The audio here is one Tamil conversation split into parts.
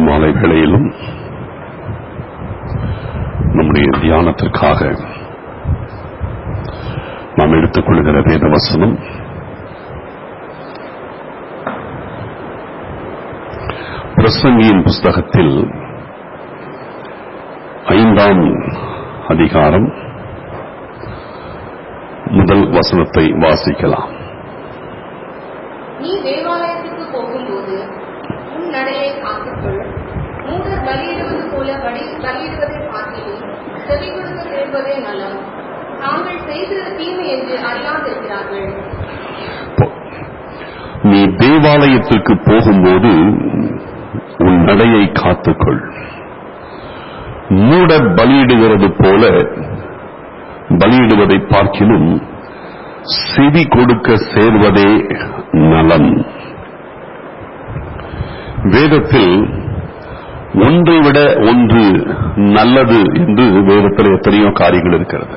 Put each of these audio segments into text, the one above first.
மாலை வேளையிலும் நம்முடைய தியானத்திற்காக நாம் எடுத்துக்கொள்கிற வேத வசனம் பிரசங்கியின் புஸ்தகத்தில் ஐந்தாம் அதிகாரம் முதல் வசனத்தை வாசிக்கலாம் நீ தேவாலயத்துக்கு போகும்போது உன் நடையை காத்துக்கொள் மூடர் பலியிடுவது போல பலி பலியிடுவதை பார்க்கிலும் செவி கொடுத்து சேர்வதே நலம் தாங்கள் செய்தது தீமை என்று அறியாதிருக்கிறார்கள் போ- நீ தேவாலயத்திற்கு போகும்போது உன் நடையை காத்துக்கொள் மூட பலியிடுகிறது போல பலியிடுவதை பார்க்கிலும் செவி கொடுக்க சேர்வதே நலம் வேதத்தில் ஒன்றை விட ஒன்று நல்லது என்று வேதத்தில் எத்தனையோ காரியங்கள் இருக்கிறது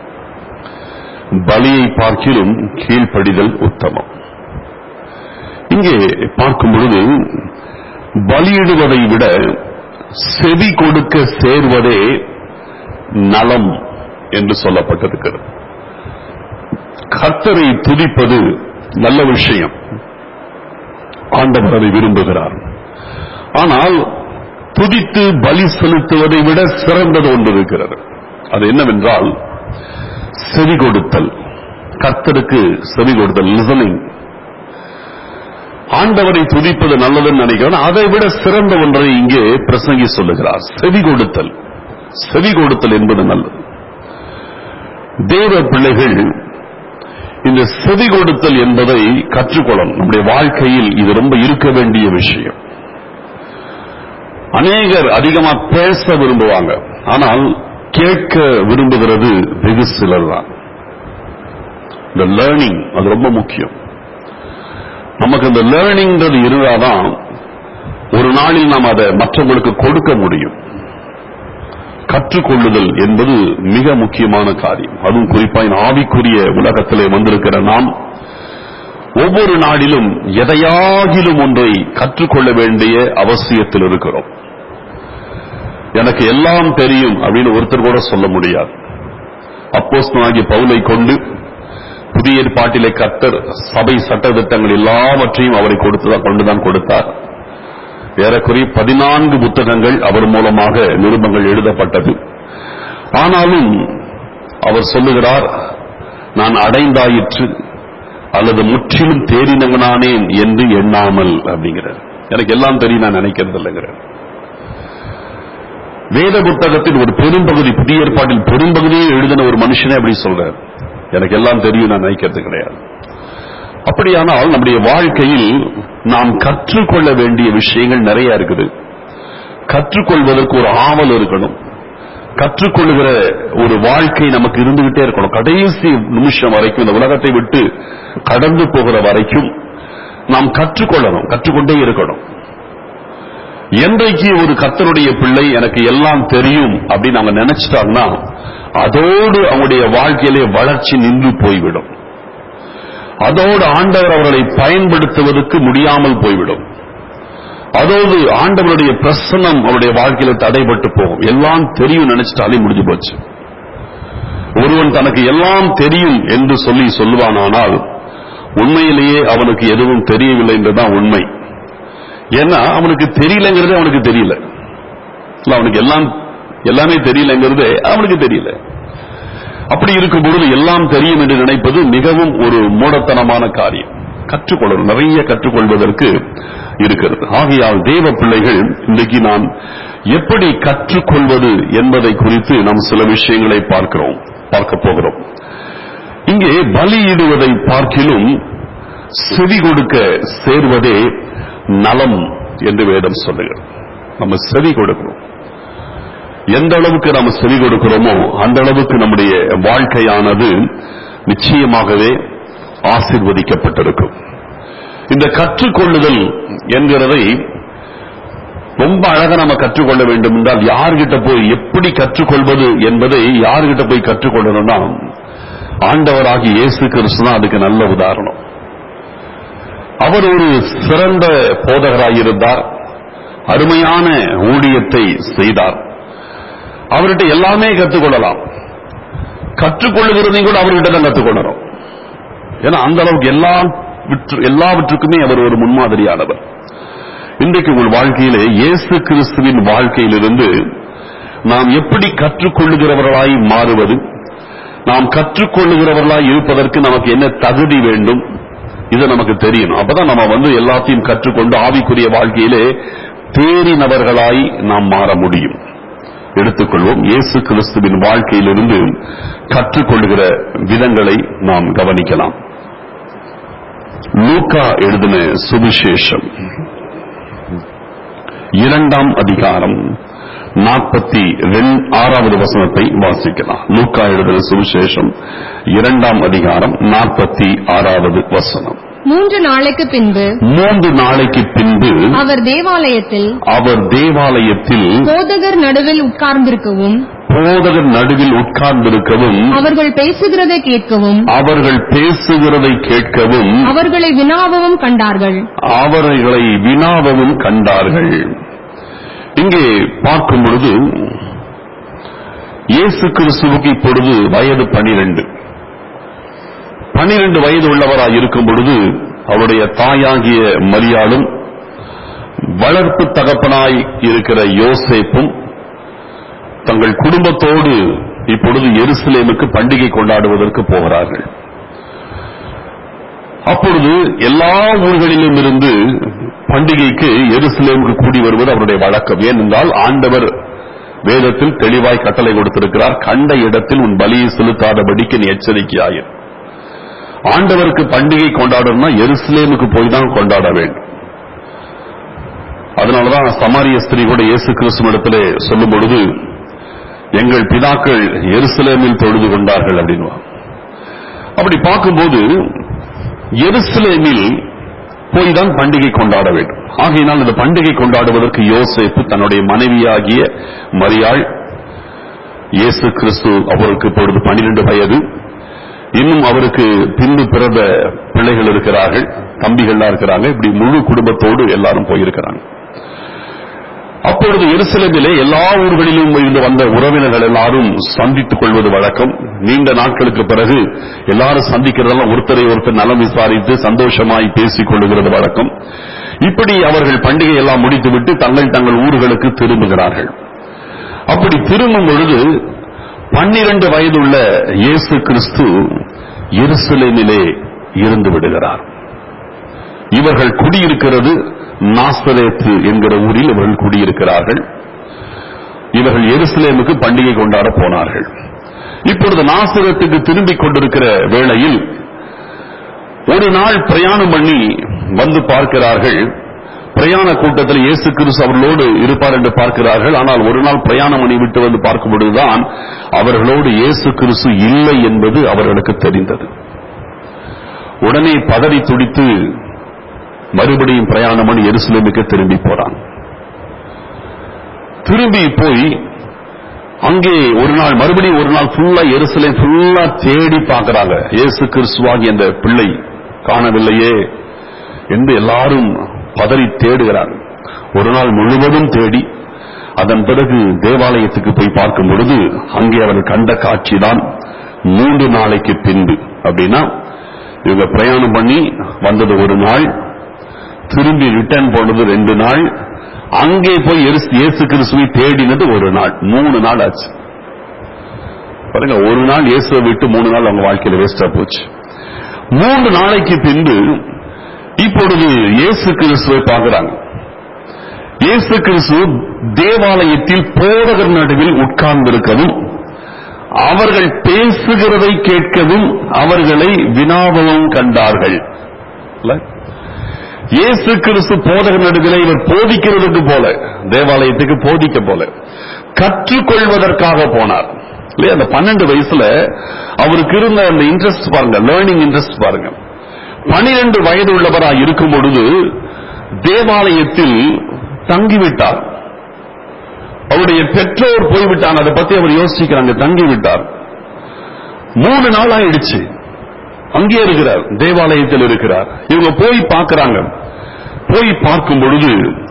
பலியை பார்க்கிலும் கீழ்ப்படிதல் உத்தமம் இங்கே பார்க்கும் பொழுது பலியிடுவதை விட செவி கொடுக்க சேர்வதே நலம் என்று சொல்லப்பட்டிருக்கிறது கர்த்தரை துதிப்பது நல்ல விஷயம் ஆண்டவர் அதை விரும்புகிறார் ஆனால் துதித்து பலி செலுத்துவதை விட சிறந்தது ஒன்று இருக்கிறது அது என்னவென்றால் செவி கொடுத்தல் கர்த்தருக்கு செவி கொடுத்தல் லிசனிங் ஆண்டவரை துதிப்பது நல்லதுன்னு நினைக்கிறேன் அதை விட சிறந்த ஒன்றை இங்கே பிரசங்கி சொல்லுகிறார் செவி கொடுத்தல் செவி கொடுத்தல் என்பது நல்லது தேவ பிள்ளைகள் இந்த செவி கொடுத்தல் என்பதை கற்றுக்கொள்ளணும் நம்முடைய வாழ்க்கையில் இது ரொம்ப இருக்க வேண்டிய விஷயம் அநேகர் அதிகமா பேச விரும்புவாங்க ஆனால் கேட்க விரும்புகிறது வெகு சிலர் தான் இந்த லேர்னிங் அது ரொம்ப முக்கியம் நமக்கு இந்த லேர்னிங்கிறது இருந்தாதான் ஒரு நாளில் நாம் அதை மற்றவங்களுக்கு கொடுக்க முடியும் கற்றுக்கொள்ளுதல் என்பது மிக முக்கியமான காரியம் அதுவும் குறிப்பாக ஆவிக்குரிய உலகத்திலே வந்திருக்கிற நாம் ஒவ்வொரு நாளிலும் எதையாகிலும் ஒன்றை கற்றுக்கொள்ள வேண்டிய அவசியத்தில் இருக்கிறோம் எனக்கு எல்லாம் தெரியும் அப்படின்னு ஒருத்தர் கூட சொல்ல முடியாது அப்போஸ்தலனாகிய பவுலை கொண்டு புதிய ஏற்பாட்டிலே கர்த்தர் சபை சட்டத்திட்டங்கள் எல்லாவற்றையும் அவரை கொடுத்துதான் கொண்டுதான் கொடுத்தார் ஏறக்குறைய பதினான்கு புத்தகங்கள் அவர் மூலமாக நிருபங்கள் எழுதப்பட்டது ஆனாலும் அவர் சொல்லுகிறார் நான் அடைந்தாயிற்று அல்லது முற்றிலும் தேறினவனானேன் என்று எண்ணாமல் அப்படிங்கிறார் எனக்கு எல்லாம் தெரியும் நான் நினைக்கிறது இல்லைங்கிறார் வேத புத்தகத்தின் ஒரு பெரும்பகுதி புதிய ஏற்பாட்டில் பெரும்பகுதியை எழுதின ஒரு மனுஷனே அப்படி சொல்றார் எனக்கு எல்லாம் தெரியும் நான் நினைக்கிறது கிடையாது அப்படியானால் நம்முடைய வாழ்க்கையில் நாம் கற்றுக்கொள்ள வேண்டிய விஷயங்கள் நிறைய இருக்குது கற்றுக்கொள்வதற்கு ஒரு ஆவல் இருக்கணும் கற்றுக்கொள்ளுகிற ஒரு வாழ்க்கை நமக்கு இருந்துகிட்டே இருக்கணும் கடைசி நிமிஷம் வரைக்கும் இந்த உலகத்தை விட்டு கடந்து போகிற வரைக்கும் நாம் கற்றுக்கொள்ளணும் கற்றுக்கொண்டே இருக்கணும் என்றைக்கு ஒரு கர்த்தருடைய பிள்ளை எனக்கு எல்லாம் தெரியும் அப்படின்னு அவங்க நினைச்சிட்டாங்கன்னா அதோடு அவங்களுடைய வாழ்க்கையிலே வளர்ச்சி நின்று போய்விடும் அதோடு ஆண்டவர் அவர்களை பயன்படுத்துவதற்கு முடியாமல் போய்விடும் அதோடு ஆண்டவருடைய பிரசன்னம் அவருடைய வாழ்க்கையில தடைபட்டு போகும் எல்லாம் தெரியும் நினைச்சிட்டாலே முடிஞ்சு போச்சு ஒருவன் தனக்கு எல்லாம் தெரியும் என்று சொல்லி சொல்லுவானானால் உண்மையிலேயே அவனுக்கு எதுவும் தெரியவில்லை என்றுதான் உண்மை ஏன்னா அவனுக்கு தெரியலங்கிறதே அவனுக்கு தெரியல இல்ல அவனுக்கு எல்லாம் எல்லாமே தெரியலங்கிறதே அவனுக்கு தெரியல அப்படி இருக்கும் பொழுது எல்லாம் தெரியும் என்று நினைப்பது மிகவும் ஒரு மூடத்தனமான காரியம் கற்றுக்கொள்ளணும் நிறைய கற்றுக்கொள்வதற்கு இருக்கிறது ஆகையால் தேவ பிள்ளைகள் இன்றைக்கு நாம் எப்படி கற்றுக்கொள்வது என்பதை குறித்து நாம் சில விஷயங்களை பார்க்கிறோம் பார்க்க போகிறோம் இங்கே பலியிடுவதை பார்க்கிலும் செவி கொடுக்க சேர்வதே நலம் என்று வேதம் சொல்லுகிறது நம்ம செவி கொடுக்கணும் எந்த அளவுக்கு நாம் செவி கொடுக்கிறோமோ அந்த அளவுக்கு நம்முடைய வாழ்க்கையானது நிச்சயமாகவே ஆசிர்வதிக்கப்பட்டிருக்கும் இந்த கற்றுக்கொள்ளுதல் என்கிறதை ரொம்ப அழகா நம்ம கற்றுக்கொள்ள வேண்டும் என்றால் யார்கிட்ட போய் எப்படி கற்றுக்கொள்வது என்பதை யார்கிட்ட போய் கற்றுக்கொள்ளணும்னா ஆண்டவராகி இயேசு கிறிஸ்து தான் அதுக்கு நல்ல உதாரணம் அவர் ஒரு சிறந்த போதகராயிருந்தார் அருமையான ஊழியத்தை செய்தார் அவர்கிட்ட எல்லாமே கற்றுக்கொள்ளலாம் கற்றுக்கொள்ளுகிறதையும் கூட அவர்கிட்ட தான் கற்றுக்கொள்ளணும் ஏன்னா அந்த அளவுக்கு எல்லா எல்லாவற்றுக்குமே அவர் ஒரு முன்மாதிரியானவர் இன்றைக்கு உங்கள் வாழ்க்கையிலே இயேசு கிறிஸ்துவின் வாழ்க்கையிலிருந்து நாம் எப்படி கற்றுக்கொள்ளுகிறவர்களாய் மாறுவது நாம் கற்றுக்கொள்ளுகிறவர்களாய் இருப்பதற்கு நமக்கு என்ன தகுதி வேண்டும் இது நமக்கு தெரியணும் அப்பதான் நம்ம வந்து எல்லாத்தையும் கற்றுக்கொண்டு ஆவிக்குரிய வாழ்க்கையிலே தேறினவர்களாய் நாம் மாற முடியும் எடுத்துக்கொள்வோம் இயேசு கிறிஸ்துவின் வாழ்க்கையிலிருந்து கற்றுக்கொள்கிற விதங்களை நாம் கவனிக்கலாம் லூக்கா எழுதின சுவிசேஷம் இரண்டாம் அதிகாரம் நாற்பத்தி ஆறாவது வசனத்தை வாசிக்கலாம் லூக்கா எழுதின சுவிசேஷம் இரண்டாம் அதிகாரம் நாற்பத்தி ஆறாவது வசனம் மூன்று நாளைக்கு பின்பு மூன்று நாளைக்கு பின்பு அவர் தேவாலயத்தில் அவர் தேவாலயத்தில் போதகர் நடுவில் உட்கார்ந்திருக்கவும் போதகர் நடுவில் உட்கார்ந்திருக்கவும் அவர்கள் பேசுகிறதை கேட்கவும் அவர்கள் பேசுகிறதை கேட்கவும் அவர்களை வினாவவும் கண்டார்கள் அவர்களை வினாவவும் கண்டார்கள் இங்கே பார்க்கும் பொழுது இயேசு கிறிஸ்துவுக்கு இப்பொழுது வயது பனிரெண்டு பனிரெண்டு வயது உள்ளவராய் இருக்கும் பொழுது அவருடைய தாயாகிய மரியாளும் வளர்ப்பு தகப்பனாய் இருக்கிற யோசேப்பும் தங்கள் குடும்பத்தோடு இப்பொழுது எருசலேமுக்கு பண்டிகை கொண்டாடுவதற்கு போகிறார்கள் அப்பொழுது எல்லா ஊர்களிலும் இருந்து பண்டிகைக்கு எருசலேமுக்கு கூடி வருவது அவருடைய வழக்கம் ஏனென்றால் ஆண்டவர் வேதத்தில் தெளிவாய் கட்டளை கொடுத்திருக்கிறார் கண்ட இடத்தில் உன் பலியை செலுத்தாதபடிக்கு நீ எச்சரிக்கையாயிரு ஆண்டவருக்கு பண்டிகை கொண்டாடணும்னா எருசலேமுக்கு போய் தான் கொண்டாட வேண்டும் அதனாலதான் சமாரிய ஸ்திரீ கூட இயேசு கிறிஸ்துவிடத்திலே சொல்லும் பொழுது எங்கள் பிதாக்கள் எருசலேமில் தொழுது கொண்டார்கள் அப்படின்னு அப்படி பார்க்கும்போது எருசலேமில் போய் தான் பண்டிகை கொண்டாட வேண்டும் ஆகையினால் இந்த பண்டிகை கொண்டாடுவதற்கு யோசேப்பு தன்னுடைய மனைவியாகிய மரியாள் இயேசு கிறிஸ்து அவருக்கு இப்பொழுது பன்னிரண்டு வயது இன்னும் அவருக்கு பின்பு பிறந்த பிள்ளைகள் இருக்கிறார்கள் தம்பிகள்லாம் இருக்கிறாங்க இப்படி முழு குடும்பத்தோடு எல்லாரும் போயிருக்கிறாங்க அப்பொழுது எருசலேமிலே எல்லா ஊர்களிலும் இருந்து வந்த உறவினர்கள் எல்லாரும் சந்தித்துக் கொள்வது வழக்கம் நீண்ட நாட்களுக்கு பிறகு எல்லாரும் சந்திக்கிறதெல்லாம் ஒருத்தரை ஒருத்தர் நலம் விசாரித்து சந்தோஷமாய் பேசிக் கொள்ளுகிறது வழக்கம் இப்படி அவர்கள் பண்டிகை எல்லாம் முடித்துவிட்டு தங்கள் தங்கள் ஊர்களுக்கு திரும்புகிறார்கள் அப்படி திரும்பும் பொழுது பன்னிரண்டு வயதுள்ள இயேசு கிறிஸ்து எருசலேமிலே இருந்து விடுகிறார் இவர்கள் குடியிருக்கிறது நாசரேத்து என்கிற ஊரில் இவர்கள் குடியிருக்கிறார்கள் இவர்கள் எருசலேமுக்கு பண்டிகை கொண்டாட போனார்கள் இப்பொழுது நாசரத்துக்கு திரும்பிக் கொண்டிருக்கிற வேளையில் ஒரு நாள் பிரயாணம் பண்ணி வந்து பார்க்கிறார்கள் பிரயாண கூட்டத்தில் இயேசு கிறிஸ்து அவர்களோடு இருப்பார் என்று பார்க்கிறார்கள் ஆனால் ஒரு நாள் பிரயாணம் பண்ணி விட்டு வந்து பார்க்கும் பொழுதுதான் அவர்களோடு இயேசு கிறிஸ்து இல்லை என்பது அவர்களுக்கு தெரிந்தது உடனே பதறி துடித்து மறுபடியும் பிரயாணம் பண்ணி எருசலேமுக்கு திரும்பி போறான் திரும்பி போய் அங்கே ஒரு நாள் மறுபடியும் ஒரு நாள் ஃபுல்லா எருசலேம் ஃபுல்லா தேடி பார்க்கறாங்க இயேசு கிறிஸ்துவாகி அந்த பிள்ளை காணவில்லையே என்று எல்லாரும் பதறி தேடுகிறாங்க ஒரு நாள் முழுவதும் தேடி அதன் பிறகு தேவாலயத்துக்கு போய் பார்க்கும் பொழுது அங்கே அவர்கள் கண்ட காட்சிதான் மூன்று நாளைக்கு பின்பு அப்படின்னா இவங்க பிரயாணம் பண்ணி வந்தது ஒரு நாள் திரும்பி ரிட்டர்ன் போனது ரெண்டு நாள் அங்கே போய் எரிசு- இயேசு கிறிஸ்துவை தேடினது ஒரு நாள் மூணு நாள் ஆச்சு பாருங்க ஒரு நாள் இயேசுவை விட்டு மூணு நாள் அவங்க வாழ்க்கையில வேஸ்டா போச்சு மூன்று நாளைக்கு பின்பு இப்பொழுது இயேசு கிறிஸ்துவை பார்க்கிறாங்க இயேசு கிறிஸ்து தேவாலயத்தில் போதகர் நடுவில் உட்கார்ந்திருக்கவும் அவர்கள் பேசுகிறதை கேட்கவும் அவர்களை வினாவவும் கண்டார்கள் இல்ல? இயேசு கிறிஸ்து போதகர் நடுவிலே இவர் போதிக்கிறதுக்கு போல தேவாலயத்துக்கு போதிக்க போல கற்றுக்கொள்வதற்காக போனார் இல்லையா அந்த பன்னெண்டு வயசுல அவருக்கு இருந்த அந்த இன்ட்ரெஸ்ட் பாருங்க லேர்னிங் இன்ட்ரெஸ்ட் பாருங்க பனிரெண்டு வயது உள்ளவராய் இருக்கும் பொழுது தேவாலயத்தில் தங்கிவிட்டார் அவருடைய பெற்றோர் போய்விட்டாங்க அதை பத்தி அவர் யோசிக்கிறாங்க தங்கிவிட்டார் மூணு நாள் ஆயிடுச்சு அங்கே இருக்கிறார் தேவாலயத்தில் இருக்கிறார் இவங்க போய் பார்க்கறாங்க போய் பார்க்கும் பொழுது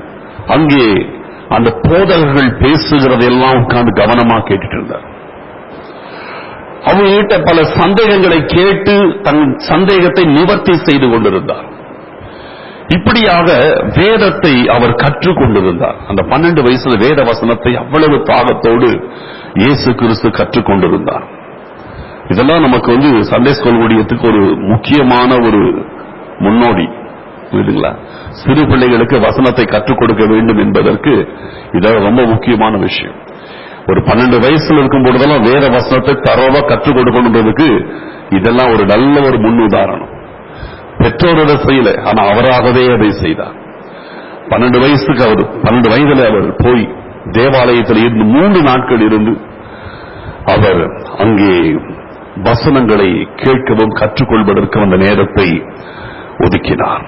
அங்கே அந்த போதகர்கள் பேசுகிறதெல்லாம் உட்கார்ந்து கவனமா கேட்டுட்டு இருந்தார் அவங்ககிட்ட பல சந்தேகங்களை கேட்டு தன் சந்தேகத்தை நிவர்த்தி செய்து கொண்டிருந்தார் இப்படியாக வேதத்தை அவர் கற்றுக் கொண்டிருந்தார் அந்த பன்னெண்டு வயசுல வேத வசனத்தை அவ்வளவு தாகத்தோடு இயேசு கிறிஸ்து கற்றுக் கொண்டிருந்தார் இதெல்லாம் நமக்கு வந்து சண்டே ஸ்கூல் ஊழியத்துக்கு ஒரு முக்கியமான ஒரு முன்னோடி புரியுதுங்களா சிறு பிள்ளைகளுக்கு வசனத்தை கற்றுக் கொடுக்க வேண்டும் என்பதற்கு இதெல்லாம் ரொம்ப முக்கியமான விஷயம் ஒரு பன்னெண்டு வயசுல இருக்கும் பொழுதெல்லாம் வேத வசனத்தை தரவா கற்றுக் கொடுக்கணுன்றதுக்கு இதெல்லாம் ஒரு நல்ல ஒரு முன் உதாரணம் பெற்றோர் அதை செய்யல ஆனா அவராகவே அதை செய்தார் பன்னெண்டு வயசுக்கு அவர் பன்னெண்டு வயதுல அவர் போய் தேவாலயத்தில் இருந்து மூன்று நாட்கள் இருந்து அவர் அங்கே வசனங்களை கேட்கவும் கற்றுக்கொள்வதற்கு அந்த நேரத்தை ஒதுக்கினார்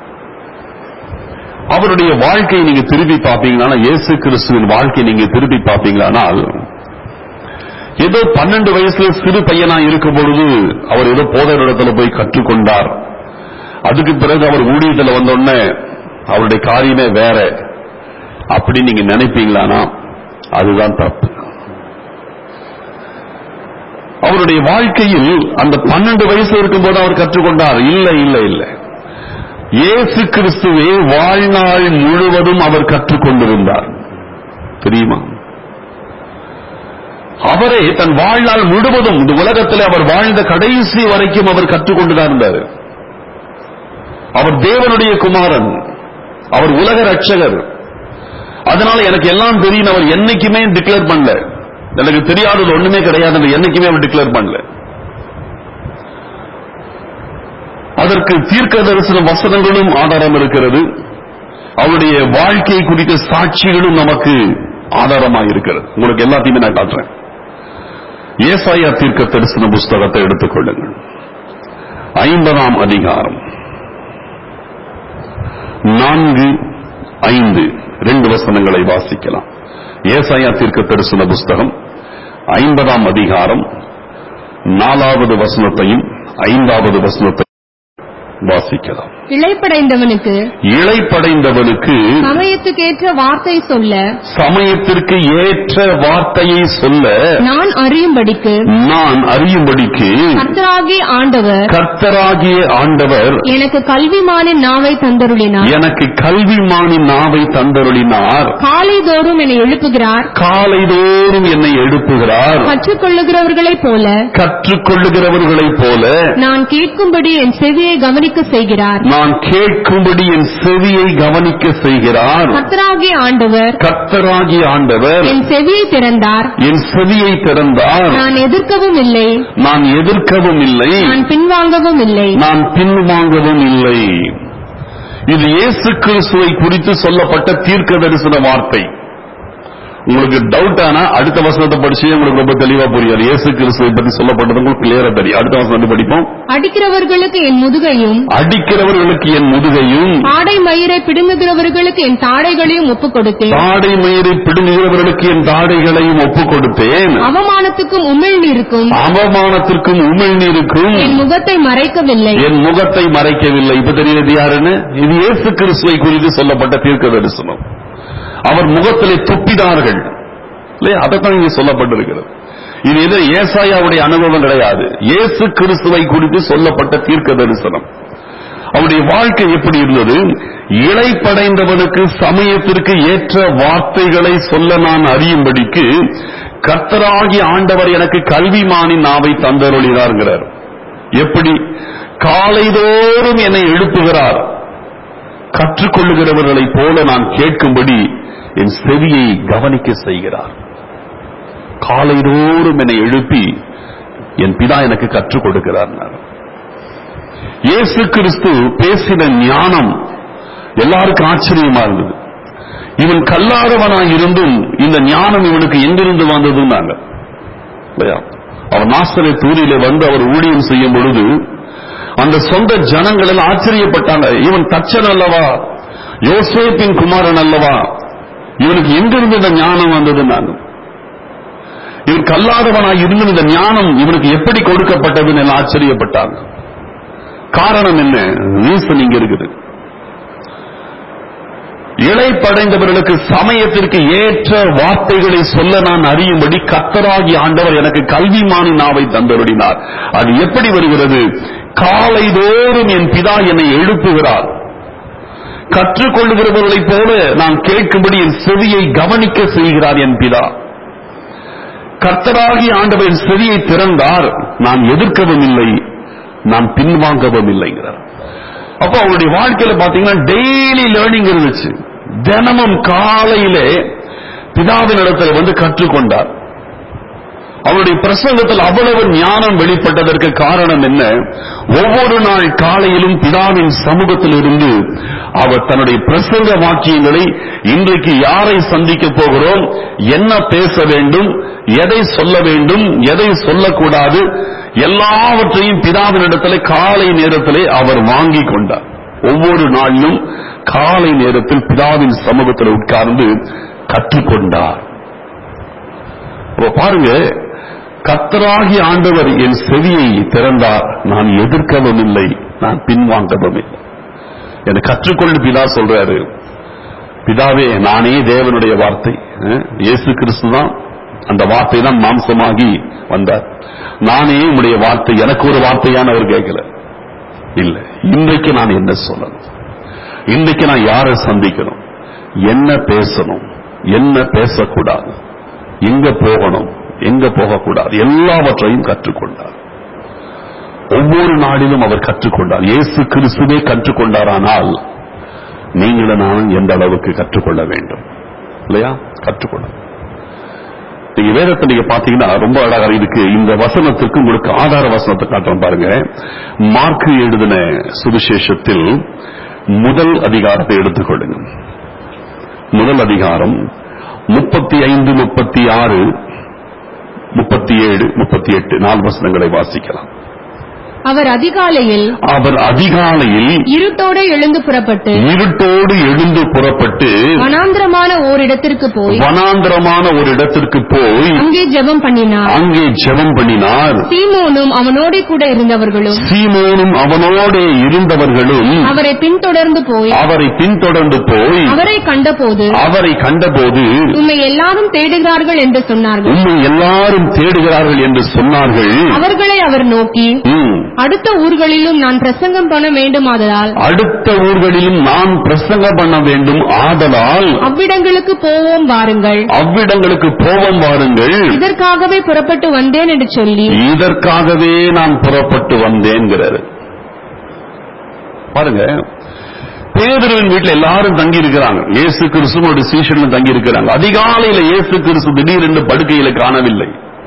அவருடைய வாழ்க்கையை நீங்க திருப்பி பார்ப்பீங்களா இயேசு கிறிஸ்துவின் வாழ்க்கையை நீங்க திருப்பி பார்ப்பீங்களானால் ஏதோ பன்னெண்டு வயசுல சிறு பையனா இருக்கும் பொழுது அவர் ஏதோ போதரிடத்துல போய் கற்றுக்கொண்டார் அதுக்கு பிறகு அவர் ஊழியத்துல வந்தோடனே அவருடைய காரியமே வேற அப்படி நீங்க நினைப்பீங்களானா அதுதான் தப்பு அவருடைய வாழ்க்கையில் அந்த பன்னெண்டு வயசு இருக்கும்போது அவர் கற்றுக்கொண்டார் இல்ல இல்ல இல்ல இயேசு கிறிஸ்துவே வாழ்நாள் முழுவதும் அவர் கற்றுக்கொண்டிருந்தார் தெரியுமா அவரே தன் வாழ்நாள் முழுவதும் இந்த உலகத்தில் அவர் வாழ்ந்த கடைசி வரைக்கும் அவர் கற்றுக்கொண்டுதான் இருந்தார் அவர் தேவனுடைய குமாரன் அவர் உலக ரட்சகர் அதனால எனக்கு எல்லாம் தெரியும் அவர் என்னைக்குமே டிக்ளேர் பண்ணல எனக்கு தெரியாதது ஒண்ணுமே கிடையாது என்னைக்குமே அவர் டிக்ளேர் பண்ணல அதற்கு தீர்க்க தரிசன வசனங்களும் ஆதாரம் இருக்கிறது அவருடைய வாழ்க்கை குறித்த சாட்சிகளும் நமக்கு ஆதாரமாக இருக்கிறது உங்களுக்கு எல்லாத்தையுமே நான் காட்டுறேன் ஏசாயா தீர்க்க தரிசன புஸ்தகத்தை எடுத்துக்கொள்ளுங்கள் ஐம்பதாம் அதிகாரம் நான்கு ஐந்து ரெண்டு வசனங்களை வாசிக்கலாம் ஏசாயா தீர்க்க தரிசன புஸ்தகம் ஐம்பதாம் அதிகாரம் நாலாவது வசனத்தையும் ஐந்தாவது வசனத்தையும் வாசிக்கலாம் இளைப்படைந்தவனுக்கு இழைப்படைந்தவனுக்கு சமயத்துக்கேற்ற வார்த்தை சொல்ல சமயத்திற்கு ஏற்ற வார்த்தையை சொல்ல நான் அறியும்படிக்கு நான் அறியும்படிக்கு கர்த்தராகிய ஆண்டவர் கர்த்தராகிய ஆண்டவர் எனக்கு கல்விமானின் நாவை தந்தருளினார் எனக்கு கல்விமானி நாவை தந்தருளினார் காலைதோறும் என்னை எழுப்புகிறார் காலைதோறும் என்னை எழுப்புகிறார் கற்றுக்கொள்ளுகிறவர்களைப் போல கற்றுக்கொள்ளுகிறவர்களைப் போல நான் கேட்கும்படி என் செவியை கவனிக்க செய்கிறார் நான் கேட்கும்படி என் செவியை கவனிக்க செய்கிறார் கர்த்தராகிய ஆண்டவர் கர்த்தராகிய ஆண்டவர் என் செவியை திறந்தார் என் செவியை திறந்தார் நான் எதிர்க்கவும் இல்லை நான் எதிர்க்கவும் இல்லை நான் பின்வாங்கவும் இல்லை நான் பின்வாங்கவும் இல்லை இது இயேசு கிறிஸ்துவை குறித்து சொல்லப்பட்ட தீர்க்க தரிசன வார்த்தை உங்களுக்கு டவுட் ஆனா அடுத்த வசனத்தை படிச்சு உங்களுக்கு ரொம்ப தெளிவா புரியாது இயேசு கிறிஸ்துவை பத்தி சொல்லப்பட்டது உங்களுக்கு கிளியரா தெரியும் அடுத்த வசனத்தை படிப்போம் அடிக்கிறவர்களுக்கு என் முதுகையும் அடிக்கிறவர்களுக்கு என் முதுகையும் ஆடை மயிரை பிடுங்குகிறவர்களுக்கு என் தாடைகளையும் ஒப்புக் கொடுத்தேன் தாடை மயிரை பிடுங்குகிறவர்களுக்கு என் தாடைகளையும் ஒப்புக் கொடுத்தேன் அவமானத்துக்கும் உமிழ்நீருக்கும் அவமானத்திற்கும் உமிழ்நீருக்கும் என் முகத்தை மறைக்கவில்லை என் முகத்தை மறைக்கவில்லை இப்ப தெரியுது யாருன்னு இது இயேசு கிறிஸ்துவை குறித்து சொல்லப்பட்ட தீர்க்க தரிசனம் அவர் முகத்திலே துப்பினார்கள் இல்லையா அதைத்தான் இங்கே சொல்லப்பட்டிருக்கிறது இது எது ஏசாயாவுடைய அனுபவம் கிடையாது இயேசு கிறிஸ்துவை குறித்து சொல்லப்பட்ட தீர்க்க தரிசனம் அவருடைய வாழ்க்கை எப்படி இருந்தது இழைப்படைந்தவனுக்கு சமயத்திற்கு ஏற்ற வார்த்தைகளை சொல்ல நான் அறியும்படிக்கு கர்த்தராகி ஆண்டவர் எனக்கு கல்விமானின் நாவை தந்தருளினார்கிறார் எப்படி காலைதோறும் என்னை எழுப்புகிறார் கற்றுக்கொள்ளுகிறவர்களைப் போல நான் கேட்கும்படி என் செவியை கவனிக்க செய்கிறார் காலைதோறும் என்னை எழுப்பி என் பிதா எனக்கு கற்றுக் கொடுக்கிறார் இயேசு கிறிஸ்து பேசின ஞானம் எல்லாருக்கும் ஆச்சரியமா இருந்தது இவன் கல்லாதவனாய் இருந்தும் இந்த ஞானம் இவனுக்கு எங்கிருந்து வந்ததுன்னாங்க இல்லையா அவர் நாஸ்தரை தூரிலே வந்து அவர் ஊழியம் செய்யும் பொழுது அந்த சொந்த ஜனங்கள் எல்லாம் ஆச்சரியப்பட்டாங்க இவன் தச்சன் அல்லவா யோசேப்பின் குமாரன் அல்லவா இவனுக்கு எங்கிருந்து இந்த ஞானம் வந்தது நான் இவன் கல்லாதவனாய் இருந்தும் இந்த ஞானம் இவனுக்கு எப்படி கொடுக்கப்பட்டதுன்னு எல்லாம் ஆச்சரியப்பட்டாங்க காரணம் என்ன ரீசன் இங்க இருக்குது இழைப்படைந்தவர்களுக்கு சமயத்திற்கு ஏற்ற வார்த்தைகளை சொல்ல நான் அறியும்படி கத்தராகி ஆண்டவர் எனக்கு கல்விமானி நாவை தந்தருடினார் அது எப்படி வருகிறது காலைதோறும் என் பிதா என்னை எழுப்புகிறார் கற்றுக்கொள்ளுகிறவர்களைப் போல நான் கேட்கும்படி என் செவியை கவனிக்க செய்கிறார் என் பிதா கர்த்தராகி ஆண்டவர் என் செவியை திறந்தார் நான் எதிர்க்கவும் இல்லை நான் பின்வாங்கவும் இல்லைங்கிறார் அப்போ அவருடைய வாழ்க்கையில பாத்தீங்கன்னா டெய்லி லேர்னிங் இருந்துச்சு தினமும் காலையிலே பிதாவின் இடத்துல வந்து கற்றுக்கொண்டார் அவருடைய பிரசங்கத்தில் அவ்வளவு ஞானம் வெளிப்பட்டதற்கு காரணம் என்ன ஒவ்வொரு நாள் காலையிலும் பிதாவின் சமூகத்தில் இருந்து அவர் தன்னுடைய பிரசங்க வாக்கியங்களை இன்றைக்கு யாரை சந்திக்க போகிறோம் என்ன பேச வேண்டும் எதை சொல்ல வேண்டும் எதை சொல்லக்கூடாது எல்லாவற்றையும் பிதாவினிடத்தில் காலை நேரத்திலே அவர் வாங்கி கொண்டார் ஒவ்வொரு நாளிலும் காலை நேரத்தில் பிதாவின் சமூகத்தில் உட்கார்ந்து கற்றுக்கொண்டார் அப்ப பாருங்க கத்தராகி ஆண்டவர் என் செவியை திறந்தார் நான் எதிர்க்கவும் இல்லை நான் பின்வாங்கவும் இல்லை என்னை கற்றுக்கொண்டு பிதா சொல்றாரு பிதாவே நானே தேவனுடைய வார்த்தை அஹ், இயேசு கிறிஸ்து தான் அந்த வார்த்தை தான் மாம்சமாகி வந்தார் நானே உம்முடைய வார்த்தை எனக்கு ஒரு வார்த்தையான அவர் கேட்கல இல்ல இன்றைக்கு நான் என்ன சொல்லணும் இன்றைக்கு நான் யாரை சந்திக்கணும் என்ன பேசணும் என்ன பேசக்கூடாது எங்க போகணும் எங்க போகக்கூடாது எல்லாவற்றையும் கற்றுக்கொண்டார் ஒவ்வொரு நாளிலும் அவர் கற்றுக்கொண்டார் இயேசு கிறிஸ்துவே கற்றுக்கொண்டாரானால் நீங்களும் நானும் எந்த அளவுக்கு கற்றுக்கொள்ள வேண்டும் இல்லையா கற்றுக்கொள்ள நீங்க வேதத்தை நீங்க பாத்தீங்கன்னா ரொம்ப அழகா இதுக்கு இந்த வசனத்துக்கு உங்களுக்கு ஆதார வசனத்தை காட்டுறோம் பாருங்க மார்க்கு எழுதின சுவிசேஷத்தில் முதல் அதிகாரத்தை எடுத்துக்கொள்ளுங்க முதல் அதிகாரம் முப்பத்தி ஐந்து முப்பத்தி ஆறு முப்பத்தி ஏழு முப்பத்தி எட்டு நாலு வசனங்களை வாசிக்கலாம் அவர் அதிகாலையில் அவர் அதிகாலையில் இருட்டோட எழுந்து புறப்பட்டு இருட்டோடு எழுந்து புறப்பட்டு வனாந்திரமான ஓரிடத்திற்கு போய் வனாந்திரமான ஒரு இடத்திற்கு போய் அங்கே ஜெபம் பண்ணினார் அங்கே ஜெபம் பண்ணினார் சீமோனும் அவனோட கூட இருந்தவர்களும் சீமோனும் அவனோடே இருந்தவர்களும் அவரை பின்தொடர்ந்து போய் அவரை பின்தொடர்ந்து போய் அவரை கண்டபோது அவரை கண்டபோது உம்மை எல்லாரும் தேடுகிறார்கள் என்று சொன்னார்கள் உண்மை எல்லாரும் தேடுகிறார்கள் என்று சொன்னார்கள் அவர்களை அவர் நோக்கி ம். அடுத்த ஊர்களிலும் நான் பிரசங்கம் பண்ண வேண்டுமாதலால் அடுத்த ஊர்களிலும் நான் பிரசங்கம் பண்ண வேண்டும் ஆதலால் அவ்விடங்களுக்கு போவோம் வாருங்கள் அவ்விடங்களுக்கு போவோம் வாருங்கள் இதற்காகவே புறப்பட்டு வந்தேன் என்று சொல்லி இதற்காகவே நான் புறப்பட்டு வந்தேன்கிறாரு பாருங்க பேதருவின் வீட்டுல எல்லாரும் தங்கி இருக்கிறாங்க இயேசு கிறிஸ்துவோட சீஷன்ல தங்கி இருக்கிறாங்க அதிகாலையில இயேசு கிறிஸ்து திடீரென்று படுக்கையில காணவில்லை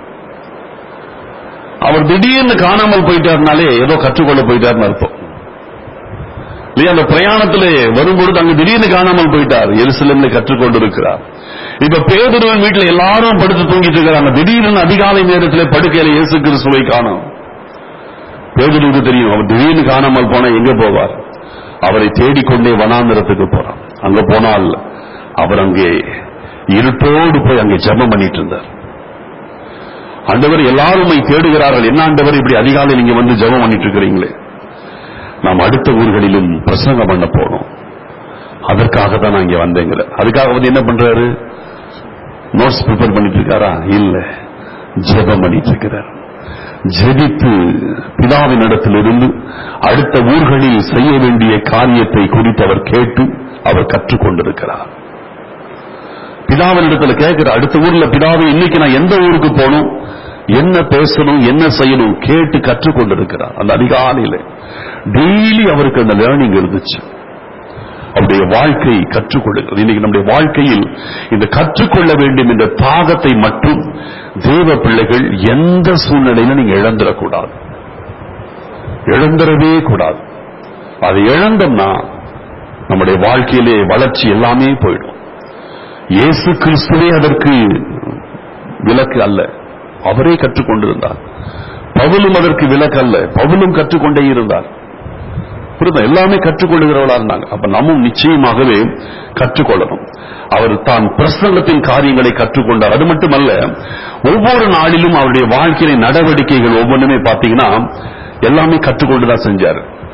அவர் திடீர்னு காணாமல் போயிட்டாருனாலே ஏதோ கற்றுக்கொள்ள போயிட்டாருன்னு அர்த்தம் இல்லையா அந்த பிரயாணத்திலே வரும்பொழுது அங்க திடீர்னு காணாமல் போயிட்டார் எருசலேம்ல கற்றுக்கொண்டு இருக்கிறார் இப்ப பேதுருவன் வீட்டுல எல்லாரும் படுத்து தூங்கிட்டு இருக்கிறாங்க திடீர்னு அதிகாலை நேரத்திலே படுக்கையில இயேசு கிறிஸ்துவை காணோம் பேதுருவுக்கு தெரியும் அவர் திடீர்னு காணாமல் போனா எங்க போவார் அவரை தேடிக்கொண்டே வனாந்திரத்துக்கு போறார் அங்க போனால் அவர் அங்கே இருட்டோடு போய் அங்கே ஜெபம் பண்ணிட்டு இருந்தார் ஆண்டவர் எல்லாரும் உம்மை தேடுகிறார்கள் என்ன ஆண்டவர் இப்படி அதிகாலை நீங்க வந்து ஜெபம் பண்ணிட்டு இருக்கிறீங்களே நாம் அடுத்த ஊர்களிலும் பிரசங்கம் பண்ண போனோம் அதற்காக தான் நான் இங்க வந்தேங்கிற அதுக்காக வந்து என்ன பண்றாரு நோட்ஸ் ப்ரிப்பேர் பண்ணிட்டு இருக்காரா இல்ல ஜெபம் பண்ணிட்டு இருக்கிறார் ஜெபித்து பிதாவின் இடத்திலிருந்து அடுத்த ஊர்களில் செய்ய வேண்டிய காரியத்தை குறித்து அவர் கேட்டு அவர் கற்றுக்கொண்டிருக்கிறார் பிதாவின் இடத்துல கேட்கிற அடுத்த ஊர்ல பிதாவை இன்னைக்கு நான் எந்த ஊருக்கு போகணும் என்ன பேசணும் என்ன செய்யணும் கேட்டு கற்றுக்கொண்டிருக்கிறார் அந்த அதிகாலையில டெய்லி அவருக்கு அந்த லேர்னிங் இருந்துச்சு அவருடைய வாழ்க்கை கற்றுக்கொள்ளுகிறது இன்னைக்கு நம்முடைய வாழ்க்கையில் இந்த கற்றுக்கொள்ள வேண்டும் என்ற தாகத்தை மட்டும் தேவ பிள்ளைகள் எந்த சூழ்நிலையிலும் நீங்க இழந்துடக்கூடாது இழந்துடவே கூடாது அதை இழந்தோம்னா நம்முடைய வாழ்க்கையிலே வளர்ச்சி எல்லாமே போயிடும் இயேசு கிறிஸ்துவே அதற்கு விலக்கு அல்ல அவரே கற்றுக்கொண்டிருந்தார் பவுலும் அதற்கு விலக்கு அல்ல பவுலும் கற்றுக்கொண்டே இருந்தார் புரியுதா எல்லாமே கற்றுக்கொள்ளுகிறவளா இருந்தாங்க அப்ப நம்மும் நிச்சயமாகவே கற்றுக்கொள்ளணும் அவர் தான் பிரசங்கத்தின் காரியங்களை கற்றுக்கொண்டார் அது மட்டுமல்ல ஒவ்வொரு நாளிலும் அவருடைய வாழ்க்கையில நடவடிக்கைகள் ஒவ்வொன்றுமே பாத்தீங்கன்னா எல்லாமே கற்றுக்கொண்டுதான் செஞ்சாரு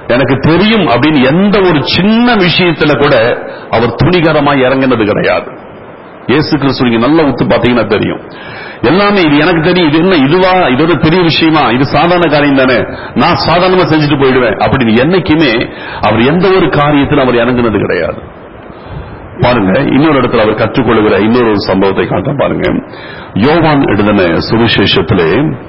எனக்கு தெரியும் அப்படின்னு எந்த ஒரு சின்ன விஷயத்துல கூட அவர் துணிகரமாய் இறங்கினது கிடையாது இயேசு கிறிஸ்து நீங்க நல்லா உத்து பாத்தீங்கன்னா தெரியும் எல்லாமே இது எனக்கு தெரியும் இது என்ன இதுவா இது ஒரு பெரிய விஷயமா இது சாதாரண காரியம் தானே நான் சாதாரணமா செஞ்சுட்டு போயிடுவேன் அப்படின்னு என்னைக்குமே அவர் எந்த ஒரு காரியத்தில் அவர் இறங்குனது கிடையாது பாருங்க இன்னொரு இடத்துல அவர் கற்றுக்கொள்கிற இன்னொரு ஒரு சம்பவத்தை காட்ட பாருங்க யோவான் எழுதின சுவிசேஷத்திலே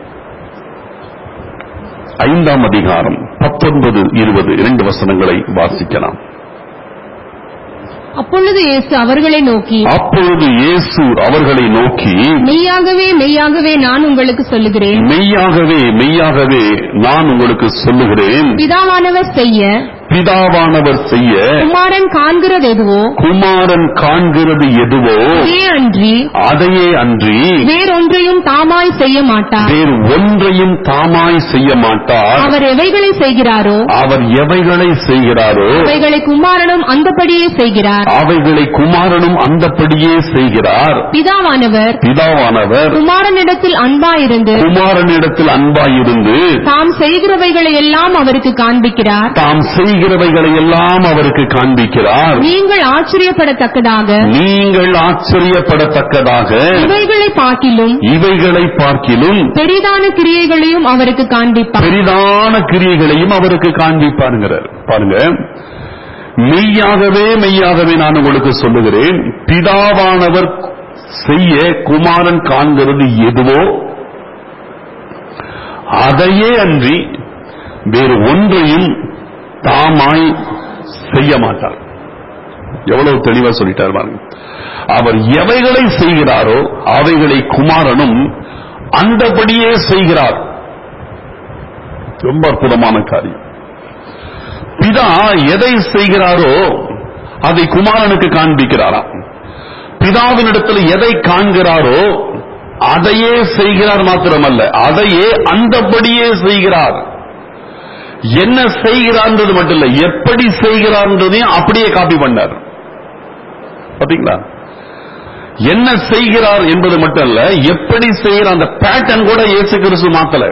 ஐந்தாம் அதிகாரம் பத்தொன்பது இருபது இரண்டு வசனங்களை வாசிக்கலாம் அப்பொழுது இயேசு அவர்களை நோக்கி அப்பொழுது இயேசு அவர்களை நோக்கி மெய்யாகவே மெய்யாகவே நான் உங்களுக்கு சொல்லுகிறேன் மெய்யாகவே மெய்யாகவே நான் உங்களுக்கு சொல்லுகிறேன் பிதாவானவர் செய்ய பிதாவானவர் செய்ய குமாரன் காண்கிறது எதுவோ குமாரன் காண்கிறது எதுவோ அதே அன்றி அதையே அன்றி வேறொன்றையும் தாமாய் செய்ய மாட்டார் வேறு ஒன்றையும் தாமாய் செய்ய மாட்டார் அவர் எவைகளை செய்கிறாரோ அவர் எவைகளை செய்கிறாரோ அவைகளை குமாரனும் அந்தபடியே செய்கிறார் அவைகளை குமாரனும் அந்தப்படியே செய்கிறார் பிதாவானவர் பிதாவானவர் குமாரனிடத்தில் அன்பாயிருந்து குமாரனிடத்தில் அன்பாயிருந்து தாம் செய்கிறவைகளை எல்லாம் அவருக்கு காண்பிக்கிறார் தாம் செய்கிறவைகளை எல்லாம் அவருக்கு காண்பிக்கிறார் நீங்கள் ஆச்சரியப்படத்தக்கதாக நீங்கள் ஆச்சரியப்படத்தக்கதாக இவைகளை பார்க்கிலும் இவைகளை பார்க்கிலும் பெரிதான கிரியைகளையும் அவருக்கு காண்பிப்பார் பெரிதான கிரியைகளையும் அவருக்கு காண்பிப்பாருங்கிறார் பாருங்க மெய்யாகவே மெய்யாகவே நான் உங்களுக்கு சொல்லுகிறேன் பிதாவானவர் செய்ய குமாரன் காண்கிறது எதுவோ அதையே அன்றி வேறு ஒன்றையும் தாமாய் செய்ய மாட்டார் எவ்வளவு தெளிவா சொல்லிட்டார் பாருங்க அவர் எவைகளை செய்கிறாரோ அவைகளை குமாரனும் அந்தபடியே செய்கிறார் ரொம்ப அற்புதமான காரியம் பிதா எதை செய்கிறாரோ அதை குமாரனுக்கு காண்பிக்கிறாராம் பிதாவினிடத்தில் எதை காண்கிறாரோ அதையே செய்கிறார் மாத்திரமல்ல அதையே அந்தபடியே செய்கிறார் என்ன செய்கிறார்ன்றது மட்டும் இல்ல எப்படி செய்கிறார்ன்றதையும் அப்படியே காப்பி பண்ணார் பாத்தீங்களா என்ன செய்கிறார் என்பது மட்டும் இல்ல எப்படி செய்கிற அந்த பேட்டர்ன் கூட இயேசு கிறிஸ்து மாத்தல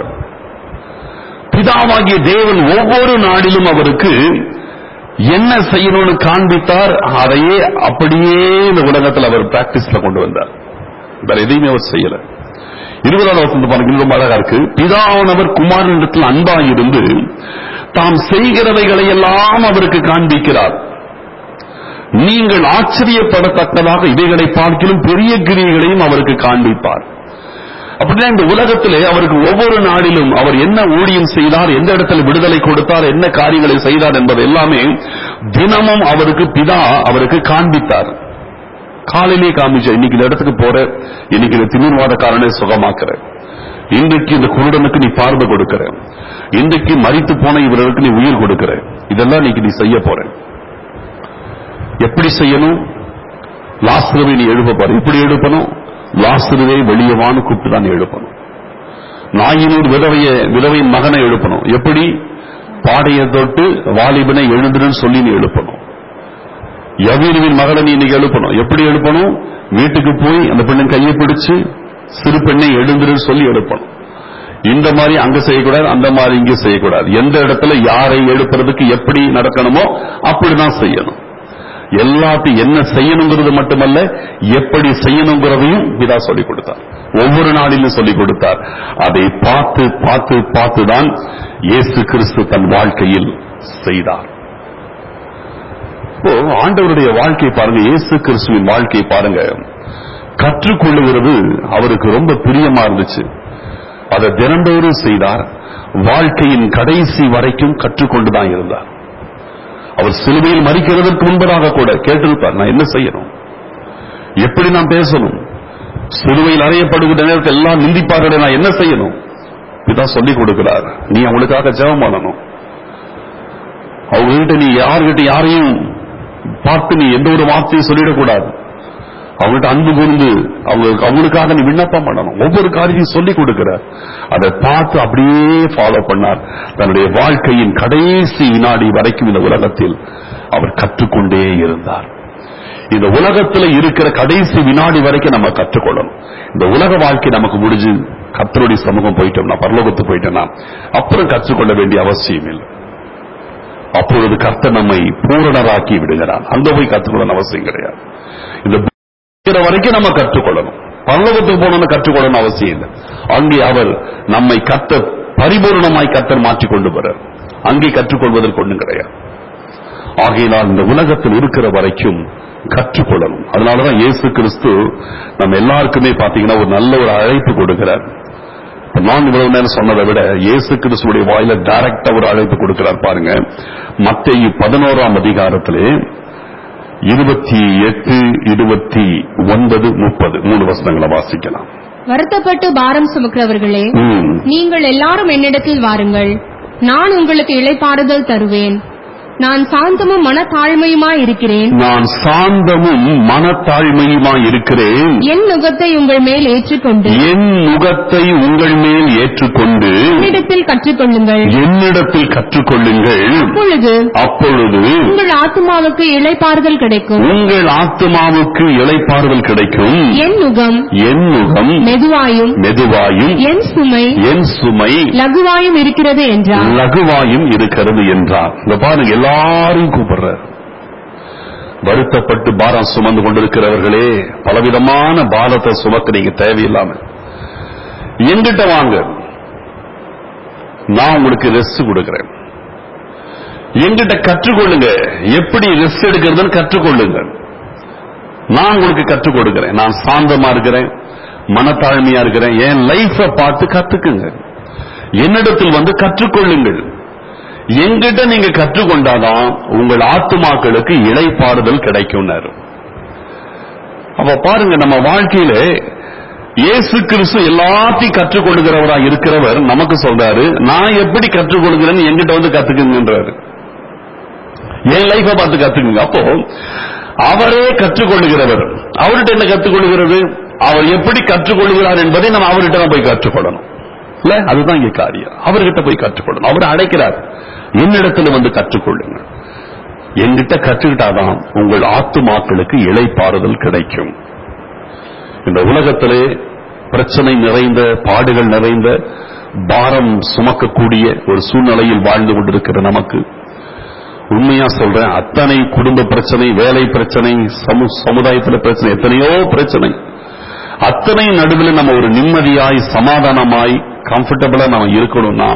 பிதாவாகிய தேவன் ஒவ்வொரு நாடிலும் அவருக்கு என்ன செய்யணும்னு காண்பித்தார் அதையே அப்படியே இந்த உலகத்தில் அவர் பிராக்டிஸ்ல கொண்டு வந்தார் வேற எதையுமே அவர் செய்யல இருபதாவது வசந்த பாருங்க இன்னும் ரொம்ப அழகா இருக்கு பிதாவானவர் குமாரனிடத்தில் அன்பாயிருந்து தாம் செய்கிறவைகளை எல்லாம் அவருக்கு காண்பிக்கிறார் நீங்கள் ஆச்சரியப்படத்தக்கதாக இவைகளை பார்க்கிலும் பெரிய கிரியைகளையும் அவருக்கு காண்பிப்பார் அப்படின்னா இந்த உலகத்திலே அவருக்கு ஒவ்வொரு நாளிலும் அவர் என்ன ஊழியம் செய்தார் எந்த இடத்துல விடுதலை கொடுத்தார் என்ன காரியங்களை செய்தார் என்பது எல்லாமே தினமும் அவருக்கு பிதா அவருக்கு காண்பித்தார் காலையிலே காமிச்ச இன்னைக்கு இந்த இடத்துக்கு போற இன்னைக்கு இந்த திமிர்வாதக்காரனை சுகமாக்குற இன்றைக்கு இந்த குருடனுக்கு நீ பார்வை கொடுக்கிற இன்றைக்கு மறித்து போன இவர்களுக்கு நீ உயிர் கொடுக்கிற இதெல்லாம் இன்னைக்கு நீ செய்ய போற எப்படி செய்யணும் லாஸ்ருவை நீ எழுப்ப பாரு எப்படி எழுப்பணும் லாஸ்ருவை வெளியவான்னு கூப்பிட்டு தான் எழுப்பணும் நாயினூர் விதவைய விதவையின் மகனை எழுப்பணும் எப்படி பாடையை தொட்டு வாலிபனை எழுந்துன்னு சொல்லி நீ எழுப்பணும் யவீனுவின் மகளை நீ இன்னைக்கு எழுப்பணும் எப்படி எழுப்பணும் வீட்டுக்கு போய் அந்த பெண்ணின் கையை பிடிச்சு சிறு பெண்ணை எழுந்துன்னு சொல்லி எழுப்பணும் இந்த மாதிரி அங்க செய்யக்கூடாது அந்த மாதிரி இங்க செய்யக்கூடாது எந்த இடத்துல யாரை எழுப்புறதுக்கு எப்படி நடக்கணுமோ அப்படிதான் செய்யணும் எல்லாத்தையும் என்ன செய்யணுங்கிறது மட்டுமல்ல எப்படி செய்யணுங்கிறதையும் பிதா சொல்லிக் கொடுத்தார் ஒவ்வொரு நாளிலும் சொல்லிக் கொடுத்தார் அதை பார்த்து பார்த்து பார்த்து தான் இயேசு கிறிஸ்து தன் வாழ்க்கையில் செய்தார் இப்போ ஆண்டவருடைய வாழ்க்கை பாருங்க இயேசு கிறிஸ்துவின் வாழ்க்கை பாருங்க கற்றுக்கொள்ளுகிறது அவருக்கு ரொம்ப பிரியமா இருந்துச்சு அதை தினந்தோறும் செய்தார் வாழ்க்கையின் கடைசி வரைக்கும் கற்றுக்கொண்டுதான் இருந்தார் அவர் சிலுவையில் மறிக்கிறதற்கு முன்பதாக கூட கேட்டிருப்பார் நான் என்ன செய்யணும் எப்படி நான் பேசணும் சிலுவையில் அறையப்படுகிற நேரத்தில் எல்லாம் நிந்திப்பார்கள் நான் என்ன செய்யணும் இதான் சொல்லிக் கொடுக்கிறார் நீ அவங்களுக்காக ஜெபம் பண்ணணும் அவங்ககிட்ட நீ யார்கிட்ட யாரையும் பார்த்து நீ எந்த ஒரு வார்த்தையும் சொல்லிடக்கூடாது அவங்கள்ட்ட அன்பு கூர்ந்து அவங்களுக்கு அவங்களுக்காக நீ விண்ணப்பம் பண்ணணும் ஒவ்வொரு காரியத்தையும் சொல்லிக் கொடுக்கிறார் அதை பார்த்து அப்படியே ஃபாலோ பண்ணார் தன்னுடைய வாழ்க்கையின் கடைசி வினாடி வரைக்கும் இந்த உலகத்தில் அவர் கற்றுக்கொண்டே இருந்தார் இந்த உலகத்துல இருக்கிற கடைசி வினாடி வரைக்கும் நம்ம கற்றுக்கொள்ளணும் இந்த உலக வாழ்க்கை நமக்கு முடிஞ்சு கத்தருடைய சமூகம் போயிட்டோம்னா பரலோகத்துக்கு போயிட்டோம்னா அப்புறம் கற்றுக்கொள்ள வேண்டிய அவசியம் இல்லை அப்பொழுது கர்த்தர் நம்மை பூரணராக்கி விடுகிறார் அங்க போய் கற்றுக்கொள்ளணும் அவசியம் கிடையாது இந்த இருக்கிற வரைக்கும் நம்ம கற்றுக்கொள்ளணும் பரலோகத்துக்கு போகணும்னு கற்றுக்கொள்ளணும் அவசியம் இல்லை அங்கே அவர் நம்மை கத்த பரிபூர்ணமாய் கத்தர் மாற்றிக் கொண்டு வரார் அங்கே கற்றுக்கொள்வதற்கு ஒண்ணும் கிடையாது ஆகையினால் இந்த உலகத்தில் இருக்கிற வரைக்கும் கற்றுக்கொள்ளணும் அதனாலதான் இயேசு கிறிஸ்து நம்ம எல்லாருக்குமே பாத்தீங்கன்னா ஒரு நல்ல ஒரு அழைப்பு கொடுக்கிறார் இப்ப நான் இவ்வளவு நேரம் சொன்னதை விட இயேசு கிறிஸ்துடைய வாயில டைரக்டா ஒரு அழைப்பு கொடுக்கிறார் பாருங்க மத்தேயு பதினோராம் அதிகாரத்திலே இருபத்தி எட்டு இருபத்தி ஒன்பது முப்பது மூணு வசனங்களை வாசிக்கலாம் வருத்தப்பட்டு பாரம் சுமக்கிறவர்களே ம். நீங்கள் எல்லாரும் என்னிடத்தில் வாருங்கள் நான் உங்களுக்கு இளைப்பாறுதல் தருவேன் நான் சாந்தமும் மனத்தாழ்மையுமாய் இருக்கிறேன் நான் சாந்தமும் மனத்தாழ்மையுமாய் இருக்கிறேன் என் நுகத்தை உங்கள் மேல் ஏற்றுக்கொண்டு என் முகத்தை உங்கள் மேல் ஏற்றுக்கொண்டு என்னிடத்தில் கற்றுக்கொள்ளுங்கள் என்னிடத்தில் கற்றுக்கொள்ளுங்கள் அப்பொழுது அப்பொழுது உங்கள் ஆத்மாவுக்கு இளைப்பாறுதல் கிடைக்கும் உங்கள் ஆத்மாவுக்கு இளைப்பாறுதல் கிடைக்கும் என் நுகம் என் முகம் மெதுவாயும் மெதுவாயும் என் சுமை என் சுமை லகுவாயும் இருக்கிறது என்றார் லகுவாயும் இருக்கிறது என்றார் இந்த பாருங்க எல்லாரையும் கூப்பிடுறார் வருத்தப்பட்டு பாரம் சுமந்து கொண்டிருக்கிறவர்களே பலவிதமான பாரத்தை சுமக்கிறீங்க தேவையில்லாம எங்கிட்ட வாங்க நான் உங்களுக்கு ரெஸ்ட் கொடுக்கிறேன் எங்கிட்ட கற்றுக்கொள்ளுங்க எப்படி ரெஸ்ட் எடுக்கிறதுன்னு கற்றுக்கொள்ளுங்க நான் உங்களுக்கு கற்றுக் கொடுக்கிறேன் நான் சாந்தமா இருக்கிறேன் மனத்தாழ்மையா இருக்கிறேன் என் லைஃப பார்த்து கத்துக்குங்க என்னிடத்தில் வந்து கற்றுக்கொள்ளுங்கள் எங்கிட்ட நீங்க கற்றுக்கொண்டாதான் உங்கள் ஆத்துமாக்களுக்கு இளைப்பாறுதல் கிடைக்கும்னாரு அப்ப பாருங்க நம்ம வாழ்க்கையில இயேசு கிறிஸ்து எல்லாத்தையும் கற்றுக்கொள்கிறவரா இருக்கிறவர் நமக்கு சொல்றாரு நான் எப்படி கற்றுக்கொள்கிறேன்னு எங்கிட்ட வந்து கத்துக்குங்கன்றாரு என் லைஃப பார்த்து கத்துக்குங்க அப்போ அவரே கற்றுக்கொள்ளுகிறவர் அவர்கிட்ட என்ன கற்றுக்கொள்கிறது அவர் எப்படி கற்றுக்கொள்கிறார் என்பதை நம்ம அவர்கிட்ட தான் போய் கற்றுக்கொள்ளணும் இல்ல அதுதான் இங்க காரியம் அவர்கிட்ட போய் கற்றுக்கொள்ளணும் அவர் அழைக்கிறார் என்னிடத்துல வந்து கற்றுக்கொள்ளுங்கள் என்கிட்ட கற்றுக்கிட்டாதான் உங்கள் ஆத்துமாக்களுக்கு இளைப்பாறுதல் கிடைக்கும் இந்த உலகத்திலே பிரச்சனை நிறைந்த பாடுகள் நிறைந்த பாரம் சுமக்கக்கூடிய ஒரு சூழ்நிலையில் வாழ்ந்து கொண்டிருக்கிற நமக்கு உண்மையா சொல்றேன் அத்தனை குடும்ப பிரச்சனை வேலை பிரச்சனை சமு சமுதாயத்துல பிரச்சனை எத்தனையோ பிரச்சனை அத்தனை நடுவில் நம்ம ஒரு நிம்மதியாய் சமாதானமாய் கம்ஃபர்டபுளா நம்ம இருக்கணும்னா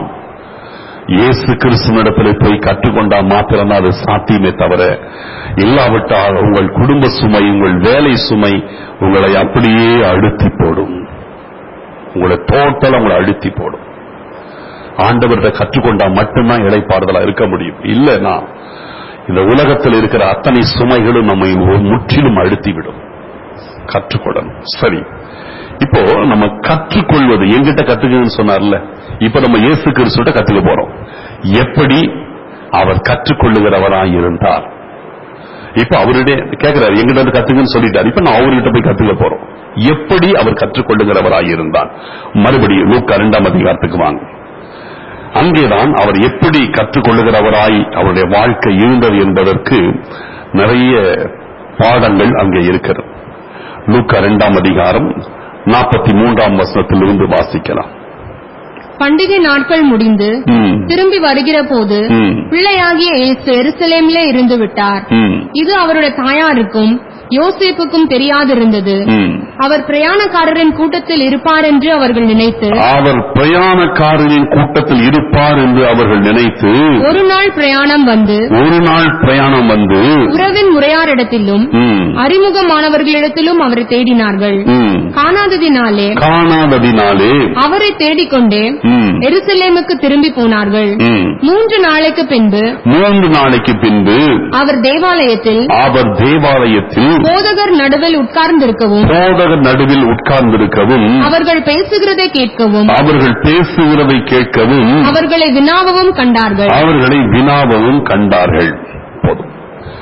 இயேசு கிறிஸ்துவனிடத்தில் போய் கற்றுக்கொண்டா மாத்திரம்தான் அது சாத்தியமே தவிர இல்லாவிட்டால் உங்கள் குடும்ப சுமை உங்கள் வேலை சுமை உங்களை அப்படியே அழுத்தி போடும் உங்களை டோட்டலா உங்களை அழுத்தி போடும் ஆண்டவர்கிட்ட கற்றுக்கொண்டா மட்டும்தான் இளைப்பாறுதலா இருக்க முடியும் இல்லைன்னா இந்த உலகத்தில் இருக்கிற அத்தனை சுமைகளும் நம்மை முற்றிலும் அழுத்திவிடும் கற்றுக்கொள்ளணும் சரி இப்போ நம்ம கற்றுக்கொள்வது எங்கிட்ட கத்துக்கணும்னு சொன்னார்ல இப்ப நம்ம இயேசு கிறிஸ்துட்ட கத்துக்க போறோம் எப்படி அவர் கற்றுக்கொள்ளுகிறவராய் இருந்தார் இப்ப அவருடைய கேட்கிறாரு எங்கிட்ட வந்து கத்துங்கன்னு சொல்லிட்டாரு இப்ப நான் அவர்கிட்ட போய் கத்துக்க போறோம் எப்படி அவர் கற்றுக்கொள்ளுகிறவராய் இருந்தார் மறுபடியும் லூக்கா இரண்டாம் அதிகாரத்துக்கு வாங்க அங்கேதான் அவர் எப்படி கற்றுக்கொள்ளுகிறவராய் அவருடைய வாழ்க்கை இருந்தது என்பதற்கு நிறைய பாடங்கள் அங்கே இருக்கிறது லூக்கா இரண்டாம் அதிகாரம் நாற்பத்தி மூன்றாம் வசனத்திலிருந்து வாசிக்கலாம் பண்டிகை நாட்கள் முடிந்து ம், திரும்பி வருகிற போது ம், பிள்ளையாகிய இயேசு எருசலேமிலே இருந்து விட்டார் ம், இது அவருடைய தாயாருக்கும் யோசேப்புக்கும் தெரியாதிருந்தது ம். அவர் பிரயாணக்காரரின் கூட்டத்தில் இருப்பார் என்று அவர்கள் நினைத்து அவர் பிரயாணக்காரரின் கூட்டத்தில் இருப்பார் என்று அவர்கள் நினைத்து ஒரு நாள் பிரயாணம் வந்து ஒரு நாள் பிரயாணம் வந்து உறவின் முறையாரிடத்திலும் ம், அறிமுகமானவர்களிடத்திலும் அவரை தேடினார்கள் ம், காணாததினாலே காணாததினாலே அவரை தேடிக்கொண்டே ம், எருசலேமுக்கு திரும்பி போனார்கள் ம். மூன்று நாளைக்கு பின்பு மூன்று நாளைக்கு பின்பு அவர் தேவாலயத்தில் அவர் தேவாலயத்தில் போதகர் நடுவில் உட்கார்ந்திருக்கவும் போதகர் நடுவில் உட்கார்ந்திருக்கவும் அவர்கள் பேசுகிறதை கேட்கவும் அவர்கள் பேசுகிறதை கேட்கவும் அவர்களை வினாவவும் கண்டார்கள் அவர்களை வினாவவும் கண்டார்கள் போதும்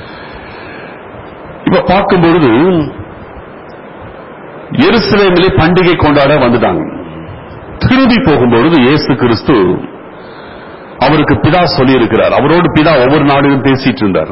இப்ப பார்க்கும் பொழுது எருசலேமிலே பண்டிகை கொண்டாட வந்துட்டாங்க திரும்பி போகும்பொழுது இயேசு கிறிஸ்து அவருக்கு பிதா சொல்லி இருக்கிறார் அவரோடு பிதா ஒவ்வொரு நாளிலும் பேசிட்டு இருந்தார்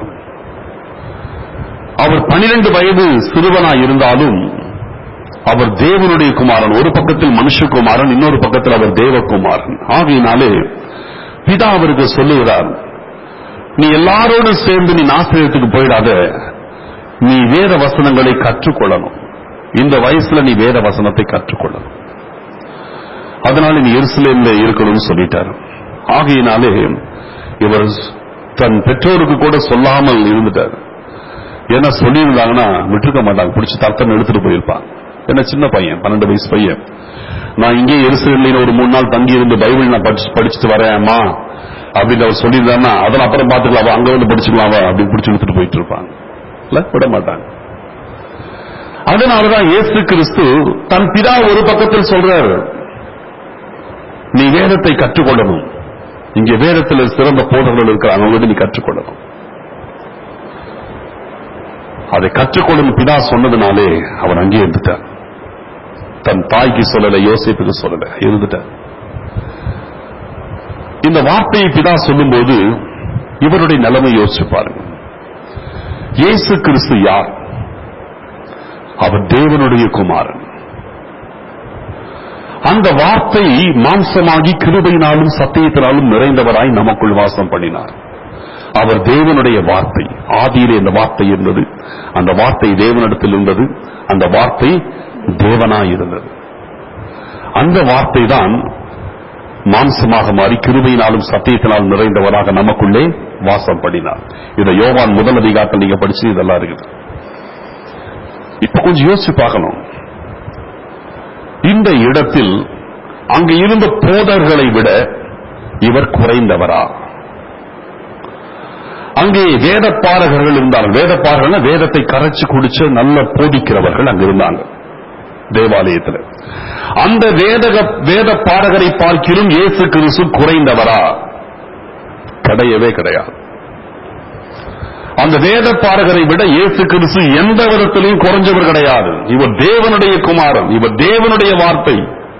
அவர் பனிரெண்டு வயது சிறுவனாய் இருந்தாலும் அவர் தேவனுடைய குமாரன் ஒரு பக்கத்தில் மனுஷகுமாரன் இன்னொரு பக்கத்தில் அவர் தேவகுமாரன் ஆகையினாலே பிதா அவருக்கு சொல்லுகிறார் நீ எல்லாரோடும் சேர்ந்து நீ நாசிரியத்துக்கு போயிடாத நீ வேத வசனங்களை கற்றுக்கொள்ளணும் இந்த வயசுல நீ வேத வசனத்தை கற்றுக்கொள்ளணும் அதனால நீ எருசலேம்ல இருக்கணும்னு சொல்லிட்டார் ஆகையினாலே இவர் தன் பெற்றோருக்கு கூட சொல்லாமல் இருந்துட்டார் ஏன்னா சொல்லியிருந்தாங்கன்னா விட்டுருக்க மாட்டாங்க பிடிச்சி தர்த்தம் எடுத்துட்டு போயிருப்பான் ஏன்னா சின்ன பையன் பன்னெண்டு வயசு பையன் நான் இங்கே எருசலேம்ல ஒரு மூணு நாள் தங்கி இருந்து பைபிள் நான் படிச்சு படிச்சுட்டு வரேன் அம்மா அப்படின்னு அவர் சொல்லியிருந்தாருன்னா அதெல்லாம் அப்புறம் பாத்துக்கலாம் வா, அங்க வந்து படிச்சுக்கலாம் வா அப்படின்னு பிடிச்சி எடுத்துட்டு போயிட்டு இருப்பாங்க இல்ல விட மாட்டாங்க அதனாலதான் இயேசு கிறிஸ்து தன் பிதா ஒரு பக்கத்தில் சொல்றாரு நீ வேதத்தை கற்றுக்கொள்ளணும் இங்க வேதத்தில் சிறந்த போதகர்கள் இருக்கிறாங்க அவங்களுக்கு நீ கற்றுக்கொள்ளணும் அதை கற்றுக்கொள்ளும் பிதா சொன்னதுனாலே அவன் அங்கே இருந்துட்டான் தன் தாய்க்கு சொல்லல யோசிப்புக்கு சொல்லல இருந்துட்டான் இந்த வார்த்தையை பிதா சொல்லும்போது இவருடைய நிலைமை யோசிச்சு பாருங்க இயேசு கிறிஸ்து யார் அவர் தேவனுடைய குமாரன் அந்த வார்த்தை மாம்சமாகி கிருபையினாலும் சத்தியத்தினாலும் நிறைந்தவராய் நமக்குள் வாசம் பண்ணினார் அவர் தேவனுடைய வார்த்தை ஆதியிலே இந்த வார்த்தை இருந்தது அந்த வார்த்தை தேவனிடத்தில் இருந்தது அந்த வார்த்தை தேவனாய் இருந்தது அந்த வார்த்தை தான் மாம்சமாக மாறி கிருபையினாலும் சத்தியத்தினாலும் நிறைந்தவராக நமக்குள்ளே வாசம் பண்ணினார் இதை யோவான் முதல் அதிகாரத்தில் நீங்க படிச்சு இதெல்லாம் இருக்குது இப்ப கொஞ்சம் யோசிச்சு பார்க்கணும் இந்த இடத்தில் அங்க இருந்த போதர்களை விட இவர் குறைந்தவரா அங்கே வேதப்பாரகர்கள் இருந்தார்கள் வேதப்பாரகர்கள் வேதத்தை கரைச்சு குடிச்சு நல்ல போதிக்கிறவர்கள் அங்க இருந்தாங்க தேவாலயத்தில் அந்த வேத வேத பாடகரை பார்க்கிலும் இயேசு கிறிஸ்து குறைந்தவரா கிடையவே கிடையாது அந்த வேத பாடகரை விட இயேசு கிறிஸ்து எந்த விதத்திலையும் குறைஞ்சவர் கிடையாது இவர் தேவனுடைய குமாரன் இவர் தேவனுடைய வார்த்தை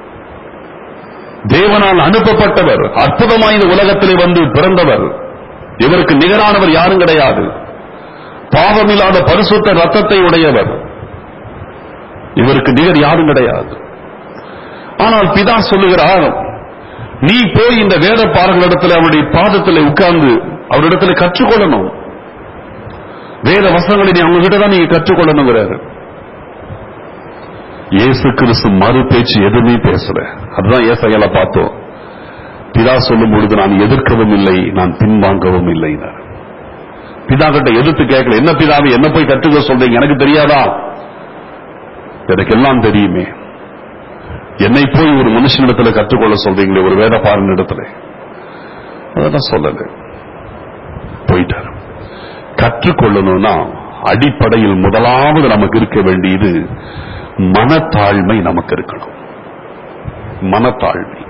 தேவனால் அனுப்பப்பட்டவர் அற்புதமாய் இந்த உலகத்திலே வந்து பிறந்தவர் இவருக்கு நிகரானவர் யாரும் கிடையாது பாவமில்லாத பரிசுத்த ரத்தத்தை உடையவர் இவருக்கு நிகர் யாரும் கிடையாது ஆனால் பிதா சொல்லுகிறார் நீ போய் இந்த வேத பாடங்களிடத்தில் அவருடைய பாதத்தில் உட்கார்ந்து அவரிடத்தில் கற்றுக்கொள்ளணும் வேத வசனங்களை நீ அவங்க கிட்ட தான் நீங்க கற்றுக்கொள்ளணுங்கிறாரு இயேசு கிறிஸ்து மறு பேச்சு எதுவுமே பேசல அதுதான் ஏசைகளை பார்த்தோம் பிதா சொல்லும் பொழுது நான் எதிர்க்கவும் இல்லை நான் பின்வாங்கவும் இல்லை பிதா கிட்ட எதிர்த்து கேட்கல என்ன பிதாவை என்ன போய் கற்றுக்க சொல்றீங்க எனக்கு தெரியாதா எனக்கு எல்லாம் தெரியுமே என்னை போய் ஒரு மனுஷனிடத்துல கற்றுக்கொள்ள சொல்றீங்களே ஒரு வேத இடத்துல அதெல்லாம் சொல்லல போயிட்டார் கற்றுக்கொள்ளணும்னா அடிப்படையில் முதலாவது நமக்கு இருக்க வேண்டியது மனத்தாழ்மை நமக்கு இருக்கணும் மனத்தாழ்மை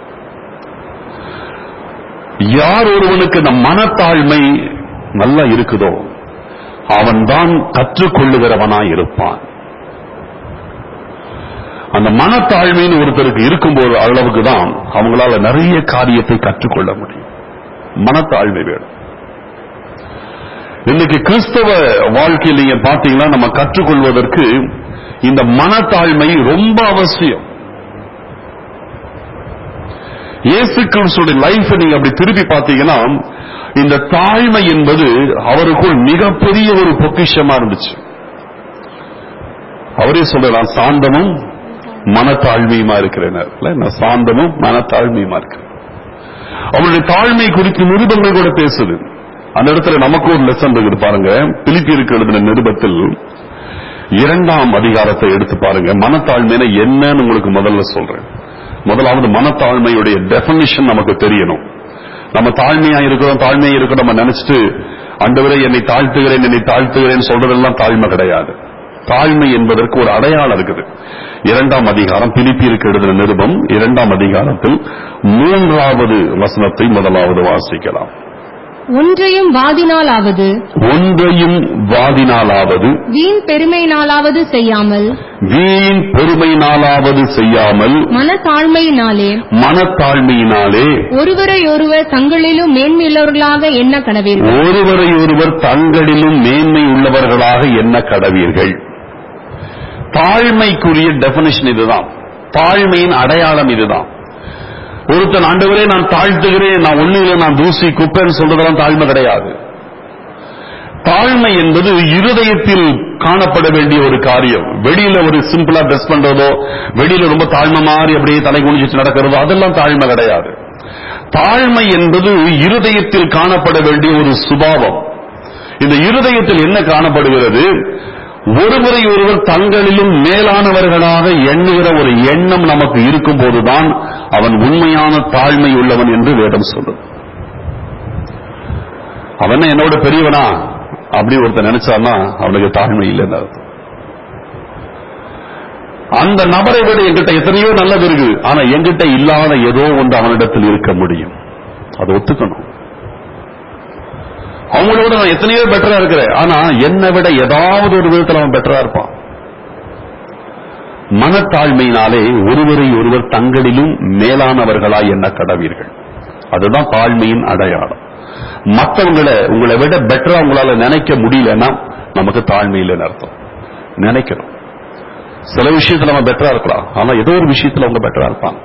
யார் ஒருவனுக்கு இந்த மனத்தாழ்மை நல்லா இருக்குதோ அவன்தான் கற்றுக்கொள்ளுகிறவனாய் இருப்பான் அந்த மனத்தாழ்மைன்னு ஒருத்தருக்கு இருக்கும்போது அளவுக்கு தான் அவங்களால நிறைய காரியத்தை கற்றுக்கொள்ள முடியும் மனத்தாழ்மை வேணும் இன்னைக்கு கிறிஸ்தவ வாழ்க்கையில் நீங்க பாத்தீங்கன்னா நம்ம கற்றுக்கொள்வதற்கு இந்த மனத்தாழ்மை ரொம்ப அவசியம் இயேசு கிறிஸ்துடைய லைஃப் நீங்க அப்படி திருப்பி பார்த்தீங்கன்னா இந்த தாழ்மை என்பது அவருக்குள் மிகப்பெரிய ஒரு பொக்கிஷமா இருந்துச்சு அவரே சொல்லலாம் சாந்தமும் மனத்தாழ்மையுமா இருக்கிறேன் நான் சாந்தமும் மனத்தாழ்மையுமா இருக்கிறேன் அவருடைய தாழ்மை குறித்து நிருபங்கள் கூட பேசுது அந்த இடத்துல நமக்கு ஒரு லெசன் இருக்குது பாருங்க பிலிப்பியருக்கு எழுதின நிருபத்தில் இரண்டாம் அதிகாரத்தை எடுத்து பாருங்க மனத்தாழ்மைனா என்னன்னு உங்களுக்கு முதல்ல சொல்றேன் முதலாவது மனத்தாழ்மையுடைய டெபனிஷன் நமக்கு தெரியணும் நம்ம தாழ்மையா இருக்கிறோம் தாழ்மையா இருக்கிறோம் நம்ம நினைச்சிட்டு அண்டவரை என்னை தாழ்த்துகிறேன் என்னை தாழ்த்துகிறேன் சொல்றதெல்லாம் தாழ்மை கிடையாது தாழ்மை என்பதற்கு ஒரு அடையாளம் இருக்குது இரண்டாம் அதிகாரம் பிலிப்பியருக்கு எழுதின நிருபம் இரண்டாம் அதிகாரத்தில் மூன்றாவது வசனத்தை முதலாவது வாசிக்கலாம் ஒன்றையும் வாதினாலாவது ஒன்றையும் வாதினாலாவது வீண் பெருமையினாலாவது செய்யாமல் வீண் பெருமையினாலாவது செய்யாமல் மனத்தாழ்மையினாலே மனத்தாழ்மையினாலே ஒருவரை ஒருவர் தங்களிலும் மேன்மையுள்ளவர்களாக எண்ண கடவீர்கள் ஒருவரை ஒருவர் தங்களிலும் மேன்மை உள்ளவர்களாக எண்ண கடவீர்கள் தாழ்மைக்குரிய டெபனிஷன் இதுதான் தாழ்மையின் அடையாளம் இதுதான் ஒருத்தன் ஆண்டவரே நான் தாழ்த்துகிறேன் நான் ஒண்ணு இல்லை நான் தூசி குப்பைன்னு சொல்றதெல்லாம் தாழ்மை கிடையாது தாழ்மை என்பது இருதயத்தில் காணப்பட வேண்டிய ஒரு காரியம் வெளியில ஒரு சிம்பிளா ட்ரெஸ் பண்றதோ வெளியில ரொம்ப தாழ்மை மாறி அப்படியே தலை குனிச்சிட்டு நடக்கிறதோ அதெல்லாம் தாழ்மை கிடையாது தாழ்மை என்பது இருதயத்தில் காணப்பட வேண்டிய ஒரு சுபாவம் இந்த இருதயத்தில் என்ன காணப்படுகிறது ஒருவரை ஒருவர் தங்களிலும் மேலானவர்களாக எண்ணுகிற ஒரு எண்ணம் நமக்கு இருக்கும் போதுதான் அவன் உண்மையான தாழ்மை உள்ளவன் என்று வேதம் சொல்லும் அவன் என்னோட பெரியவனா அப்படி ஒருத்தன் நினைச்சான்னா அவனுக்கு தாழ்மை இல்லைன்னு அர்த்தம் அந்த நபரை விட என்கிட்ட எத்தனையோ நல்லது இருக்கு ஆனா என்கிட்ட இல்லாத ஏதோ ஒன்று அவனிடத்தில் இருக்க முடியும் அதை ஒத்துக்கணும் அவங்களோட நான் எத்தனையோ பெட்டரா இருக்கிறேன் ஆனா என்னை விட ஏதாவது ஒரு விதத்தில் அவன் பெட்டரா இருப்பான் மனத்தாழ்மையினாலே ஒருவரை ஒருவர் தங்களிலும் மேலானவர்களாய் எண்ண கடவீர்கள் அதுதான் தாழ்மையின் அடையாளம் மற்றவங்களை உங்களை விட பெட்டரா உங்களால நினைக்க முடியலன்னா நமக்கு தாழ்மை இல்லைன்னு அர்த்தம் நினைக்கிறோம் சில விஷயத்துல நம்ம பெட்டரா இருக்கலாம் ஆனா ஏதோ ஒரு விஷயத்துல அவங்க பெட்டரா இருப்பாங்க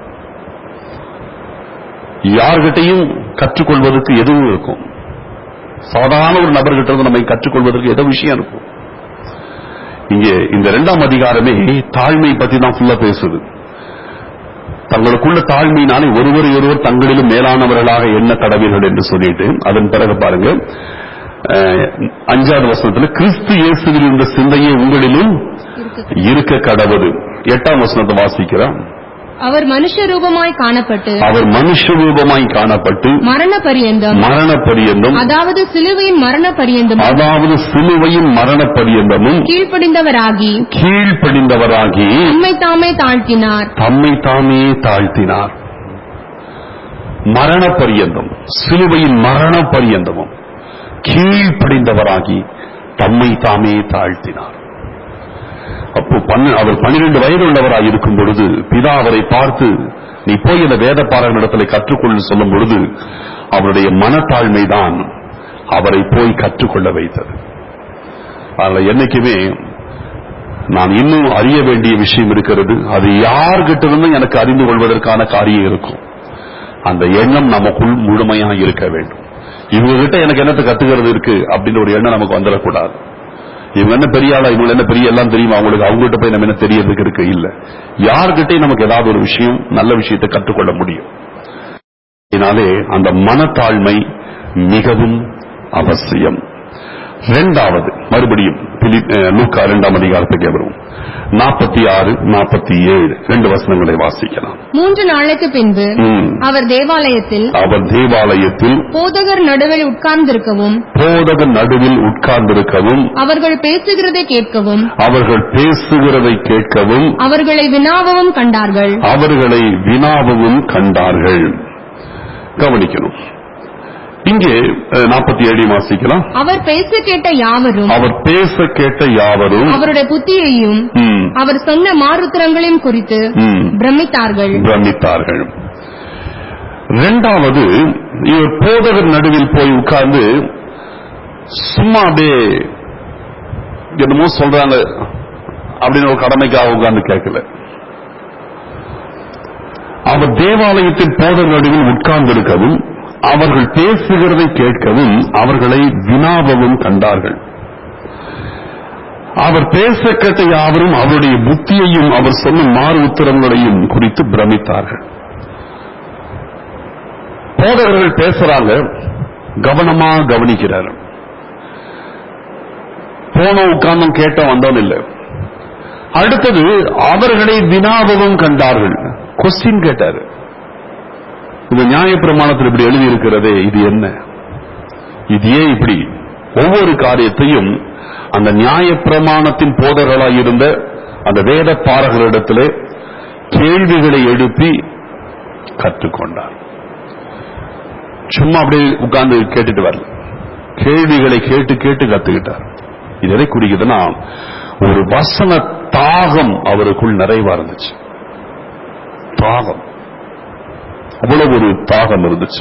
யார்கிட்டையும் கற்றுக்கொள்வதற்கு எதுவும் இருக்கும் சாதாரண ஒரு நபர்கிட்ட இருந்து நம்ம கற்றுக்கொள்வதற்கு ஏதோ விஷயம் இருக்கும் இங்கே இந்த இரண்டாம் அதிகாரமே தாழ்மை பத்தி தான் ஃபுல்லா பேசுது தங்களுக்குள்ள தாழ்மையினாலே ஒருவரை ஒருவர் தங்களிலும் மேலானவர்களாக எண்ண கடவீர்கள் என்று சொல்லிட்டு அதன் பிறகு பாருங்க அஹ், அஞ்சாவது வசனத்துல கிறிஸ்து இயேசுவில் இருந்த சிந்தையே உங்களிலும் இருக்கு. இருக்க கடவுது எட்டாம் வசனத்தை வாசிக்கிறோம் அவர் மனுஷ ரூபமாய் காணப்பட்டு அவர் மனுஷ ரூபமாய் காணப்பட்டு மரண பரியந்தம் மரண பரியந்தம் அதாவது சிலுவையின் மரண பரியந்தம் அதாவது சிலுவையின் மரண பரியந்தமும் கீழ்ப்படிந்தவராகி கீழ்ப்படிந்தவராகி தம்மை தாமே தாழ்த்தினார் தம்மை தாமே தாழ்த்தினார் மரண பரியந்தம் சிலுவையின் மரண பரியந்தமும் கீழ்ப்படிந்தவராகி தம்மை தாமே தாழ்த்தினார் அப்போ பன்ன- அவர் பன்னிரண்டு வயது உள்ளவராய் இருக்கும் பொழுது பிதா அவரை பார்த்து நீ போய் இந்த வேத பாடங்களிடத்தில் கற்றுக்கொள்ள சொல்லும் பொழுது அவருடைய மனத்தாழ்மைதான் அவரை போய் கற்றுக்கொள்ள வைத்தது அதனால என்னைக்குமே நான் இன்னும் அறிய வேண்டிய விஷயம் இருக்கிறது அது யார்கிட்ட இருந்தும் எனக்கு அறிந்து கொள்வதற்கான காரியம் இருக்கும் அந்த எண்ணம் நமக்குள் முழுமையா இருக்க வேண்டும் இவங்க கிட்ட எனக்கு என்னத்தை கத்துக்கிறது இருக்கு அப்படின்னு ஒரு எண்ணம் நமக்கு வந்துடக்கூடாது இவங்க என்ன பெரிய ஆளா இவங்க என்ன பெரிய எல்லாம் தெரியுமா அவங்களுக்கு அவங்ககிட்ட போய் நம்ம என்ன தெரியறதுக்கு இருக்கு இல்ல யார்கிட்டயும் நமக்கு ஏதாவது ஒரு விஷயம் நல்ல விஷயத்தை கற்றுக்கொள்ள முடியும் அதனாலே அந்த மனத்தாழ்மை மிகவும் அவசியம் இரண்டாவது மறுபடியும் பிலிப்- அஹ், லூக்கா இரண்டாம் அதிகாரத்துக்கு வரும் நாற்பத்தி ஆறு நாற்பத்தி ஏழு ரெண்டு வசனங்களை வாசிக்கலாம் மூன்று நாளைக்கு பின்பு ம். அவர் தேவாலயத்தில் அவர் தேவாலயத்தில் போதகர் நடுவில் உட்கார்ந்திருக்கவும் போதக நடுவில் உட்கார்ந்திருக்கவும் அவர்கள் பேசுகிறதை கேட்கவும் அவர்கள் பேசுகிறதை கேட்கவும் அவர்களை வினாவவும் கண்டார்கள் அவர்களை வினாவும் கண்டார்கள் கவனிக்கணும் இங்கே நாற்பத்தி ஏழு வாசிக்கலாம் அவர் பேச கேட்ட யாவரும் அவர் பேச கேட்ட யாவரும் அவருடைய புத்தியையும் ம், அவர் சொன்ன மாறுத்திரங்களையும் குறித்து ம், பிரமித்தார்கள் பிரமித்தார்கள் இரண்டாவது இவர் போதகர் நடுவில் போய் உட்கார்ந்து சும்மா அப்படியே என்னமோ சொல்றாங்க அப்படின்னு ஒரு கடமைக்காக உட்கார்ந்து கேட்கல அவர் தேவாலயத்தில் போதகர் நடுவில் உட்கார்ந்திருக்கவும் அவர்கள் பேசுகிறதை கேட்கவும் அவர்களை வினாவவும் கண்டார்கள் அவர் பேச கேட்ட யாவரும் அவருடைய புத்தியையும் அவர் சொன்ன மாறு உத்தரங்களையும் குறித்து பிரமித்தார்கள் போதகர்கள் பேசுறாங்க கவனமா கவனிக்கிறார் போனோம் உட்கார்ந்தோம் கேட்டோம் வந்தோம் இல்லை அடுத்தது அவர்களை வினாவவும் கண்டார்கள் கொஸ்டின் கேட்டாரு இந்த நியாயப்பிரமாணத்தில் இப்படி எழுதி இருக்கிறதே இது என்ன இது ஏன் இப்படி ஒவ்வொரு காரியத்தையும் அந்த நியாயப்பிரமாணத்தின் போதர்களாய் இருந்த அந்த வேத பாரகளிடத்திலே கேள்விகளை எழுப்பி கற்றுக்கொண்டார் சும்மா அப்படியே உட்கார்ந்து கேட்டுட்டு வரல கேள்விகளை கேட்டு கேட்டு கத்துக்கிட்டார் இது எதை குறிக்குதுன்னா ஒரு வசன தாகம் அவருக்குள் நிறைவா இருந்துச்சு தாகம் அவ்வளவு ஒரு தாகம் இருந்துச்சு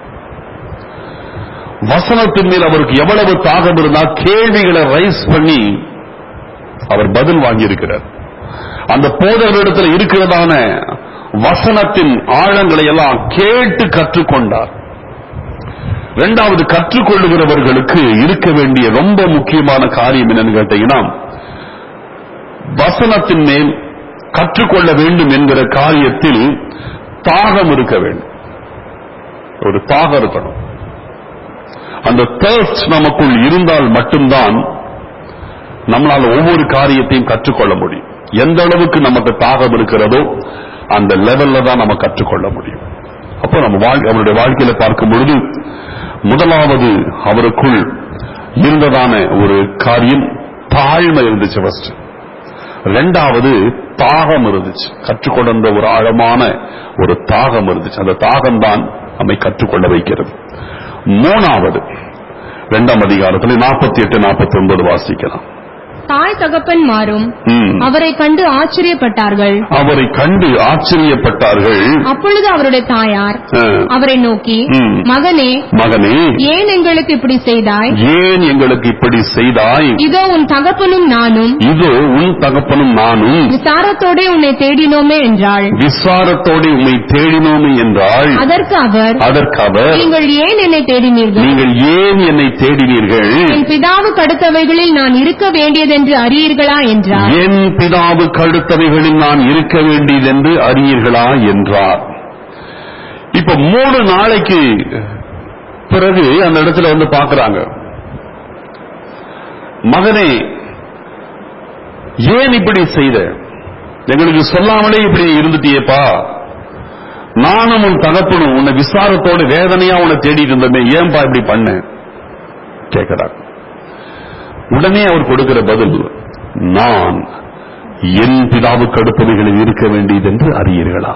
வசனத்தின் மேல் அவருக்கு எவ்வளவு தாகம் இருந்தா கேள்விகளை ரைஸ் பண்ணி அவர் பதில் வாங்கி இருக்கிறார் அந்த போதவரிடத்தில் இருக்கிறதான வசனத்தின் ஆழங்களை எல்லாம் கேட்டு கற்றுக்கொண்டார் இரண்டாவது கற்றுக்கொள்ளுகிறவர்களுக்கு இருக்க வேண்டிய ரொம்ப முக்கியமான காரியம் என்னன்னு கேட்டீங்கன்னா வசனத்தின் மேல் கற்றுக்கொள்ள வேண்டும் என்கிற காரியத்தில் தாகம் இருக்க வேண்டும் ஒரு தாகம் இருக்கணும் அந்த thirst நமக்குள் இருந்தால் மட்டும்தான் நம்மளால ஒவ்வொரு காரியத்தையும் கற்றுக்கொள்ள முடியும் எந்த அளவுக்கு நமக்கு தாகம் இருக்கிறதோ அந்த லெவல்ல தான் நம்ம கற்றுக்கொள்ள முடியும் அப்போ நம்ம வாழ்க்கை அவருடைய வாழ்க்கையில பார்க்கும் பொழுது முதலாவது அவருக்குள் இருந்ததான ஒரு காரியம் தாழ்மை இருந்துச்சு ஃபர்ஸ்ட் ரெண்டாவது தாகம் இருந்துச்சு கற்றுக்கொண்ட ஒரு ஆழமான ஒரு தாகம் இருந்துச்சு அந்த தாகம் தான் நம்மை கற்றுக்கொள்ள வைக்கிறது மூணாவது இரண்டாம் அதிகாரத்தில் நாற்பத்தி எட்டு நாற்பத்தி ஒன்பது வாசிக்கலாம் தாய் தகப்பன் மாறும் ம். அவரை கண்டு ஆச்சரியப்பட்டார்கள் அவரை கண்டு ஆச்சரியப்பட்டார்கள் அப்பொழுது அவருடைய தாயார் அஹ், அவரை நோக்கி ம். மகனே மகனே ஏன் எங்களுக்கு இப்படி செய்தாய் ஏன் எங்களுக்கு இப்படி செய்தாய் இதோ உன் தகப்பனும் நானும் இதோ உன் தகப்பனும் நானும் விசாரத்தோடே உன்னை தேடினோமே என்றாள் விசாரத்தோடு உம்மை தேடினோமே என்றால் அதற்கு அவர் அதற்கு அவர் நீங்கள் ஏன் என்னை தேடினீர்கள் நீங்கள் ஏன் என்னை தேடினீர்கள் என் பிதாவுக்கு அடுத்தவைகளில் நான் இருக்க வேண்டியதென்று அறியீர்களா என்றார் என் பிதாவுக்கு அடுத்தவைகளில் நான் இருக்க வேண்டியதென்று அறியீர்களா என்றார் இப்ப மூணு நாளைக்கு பிறகு அந்த இடத்துல வந்து பார்க்கறாங்க மகனே ஏன் இப்படி செய்த எங்களுக்கு சொல்லாமலே இப்படி இருந்துட்டியேப்பா நானும் உன் தகப்பனும் உன்னை விசாரத்தோட வேதனையா உன்னை தேடிட்டு இருந்தோமே ஏன்பா இப்படி பண்ண கேட்கிறார் உடனே அவர் கொடுக்கிற பதில் நான் என் பிதாவுக்கு அடுப்பவைகளில் இருக்க வேண்டியது என்று அறியீர்களா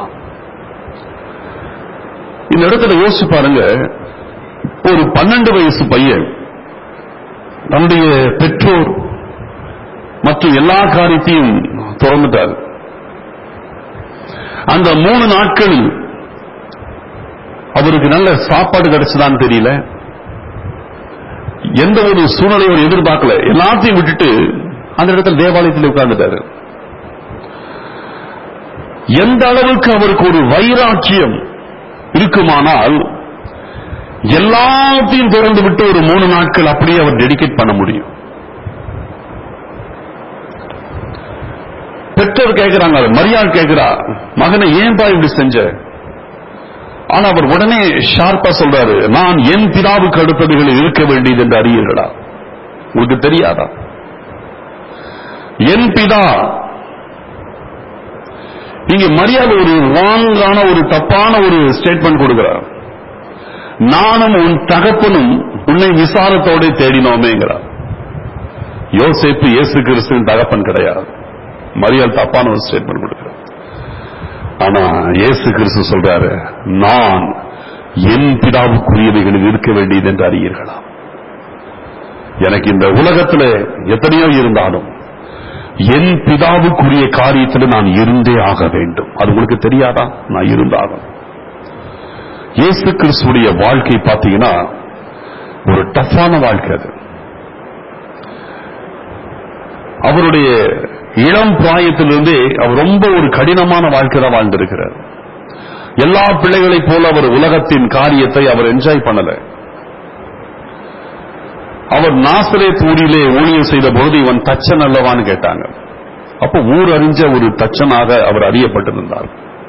இந்த இடத்துல யோசிச்சு பாருங்க ஒரு பன்னெண்டு வயசு பையன் தன்னுடைய பெற்றோர் மற்றும் எல்லா காரியத்தையும் திறந்துட்டார் அந்த மூணு நாட்கள் அவருக்கு நல்ல சாப்பாடு கிடைச்சதான்னு தெரியல எந்த ஒரு சூழ்நிலையும் அவர் எதிர்பார்க்கல எல்லாத்தையும் விட்டுட்டு அந்த இடத்துல தேவாலயத்தில் உட்கார்ந்துட்டாரு எந்த அளவுக்கு அவருக்கு ஒரு வைராக்கியம் இருக்குமானால் எல்லாத்தையும் திறந்து விட்டு ஒரு மூணு நாட்கள் அப்படியே அவர் டெடிகேட் பண்ண முடியும் பெற்றோர் கேட்கிறாங்க மரியாள் கேட்கிறா மகனை ஏன்பா இப்படி செஞ்ச ஆனா அவர் உடனே ஷார்ப்பா சொல்றாரு நான் என் பிதாவுக்கு அடுத்ததுகளில் இருக்க வேண்டியது என்று அறியீர்களா உங்களுக்கு தெரியாதா என் பிதா இங்க மரியாதை ஒரு ராங்கான ஒரு தப்பான ஒரு ஸ்டேட்மெண்ட் கொடுக்கிறார் நானும் உன் தகப்பனும் உன்னை விசாரத்தோட தேடினோமேங்கிறார் யோசேப்பு இயேசு கிறிஸ்துவின் தகப்பன் கிடையாது மரியாள் தப்பான ஒரு ஸ்டேட்மெண்ட் கொடுக்கிறார் ஆனா இயேசு கிறிஸ்து சொல்றாரு நான் என் பிதாவுக்குரியவைகளில் இருக்க வேண்டியது என்று அறியீர்களா எனக்கு இந்த உலகத்துல எத்தனையோ இருந்தாலும் என் பிதாவுக்குரிய காரியத்தில் நான் இருந்தே ஆக வேண்டும் அது உங்களுக்கு தெரியாதா நான் இருந்தாகும் இயேசு கிறிஸ்துடைய வாழ்க்கை பார்த்தீங்கன்னா ஒரு டஃப்பான வாழ்க்கை அது அவருடைய இளம் பிராயத்திலிருந்தே அவர் ரொம்ப ஒரு கடினமான வாழ்க்கை தான் வாழ்ந்திருக்கிறார் எல்லா பிள்ளைகளைப் போல அவர் உலகத்தின் காரியத்தை அவர் என்ஜாய் பண்ணல அவர் நாசரே ஊரிலே ஊழியம் செய்த பொழுது இவன் தச்சன் அல்லவான்னு கேட்டாங்க அப்ப ஊர் அறிஞ்ச ஒரு தச்சனாக அவர் அறியப்பட்டிருந்தார்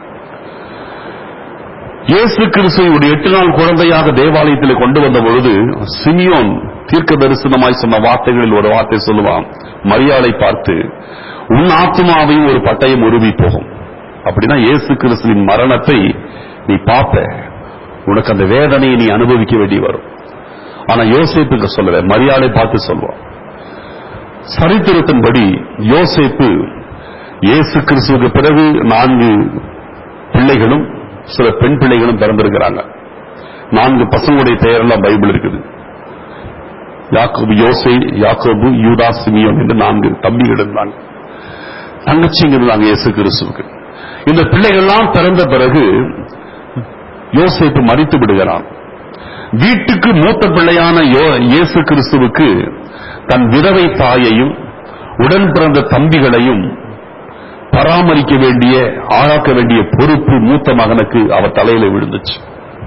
இயேசு கிறிஸ்துவோட எட்டு நாள் குழந்தையாக தேவாலயத்தில் கொண்டு வந்த பொழுது சிமியோன் தீர்க்க தரிசனமாய் சொன்ன வார்த்தைகளில் ஒரு வார்த்தை சொல்லுவான் மரியாதை பார்த்து உன் ஆத்மாவையும் ஒரு பட்டயம் உருவி போகும் அப்படின்னா இயேசு கிறிஸ்துவின் மரணத்தை நீ பார்ப்ப உனக்கு அந்த வேதனையை நீ அனுபவிக்க வேண்டி வரும் ஆனா யோசேப்புக்கு சொல்லல மரியாதை பார்த்து சொல்வான் சரித்திரத்தின்படி யோசேப்பு இயேசு கிறிஸ்துவுக்கு பிறகு நான்கு பிள்ளைகளும் சில பெண் பிள்ளைகளும் பிறந்திருக்கிறாங்க நான்கு பசங்களுடைய பெயரெல்லாம் பைபிள் இருக்குது யாக்கோபு யோசை யாக்கோபு யூதா சிமியோன் என்று நான்கு தம்பிகள் இருந்தாங்க தங்கச்சிங்க இருந்தாங்க இயேசு கிறிஸ்துவுக்கு இந்த பிள்ளைகள்லாம் பிறந்த பிறகு யோசேப்பு மறித்து விடுகிறான் வீட்டுக்கு மூத்த பிள்ளையான யோ- இயேசு கிறிஸ்துவுக்கு தன் விதவை தாயையும் உடன் பிறந்த தம்பிகளையும் பல பராமரிக்க வேண்டிய ஆளாக்க வேண்டிய பொறுப்பு மூத்த மகனுக்கு அவர் தலையில விழுந்துச்சு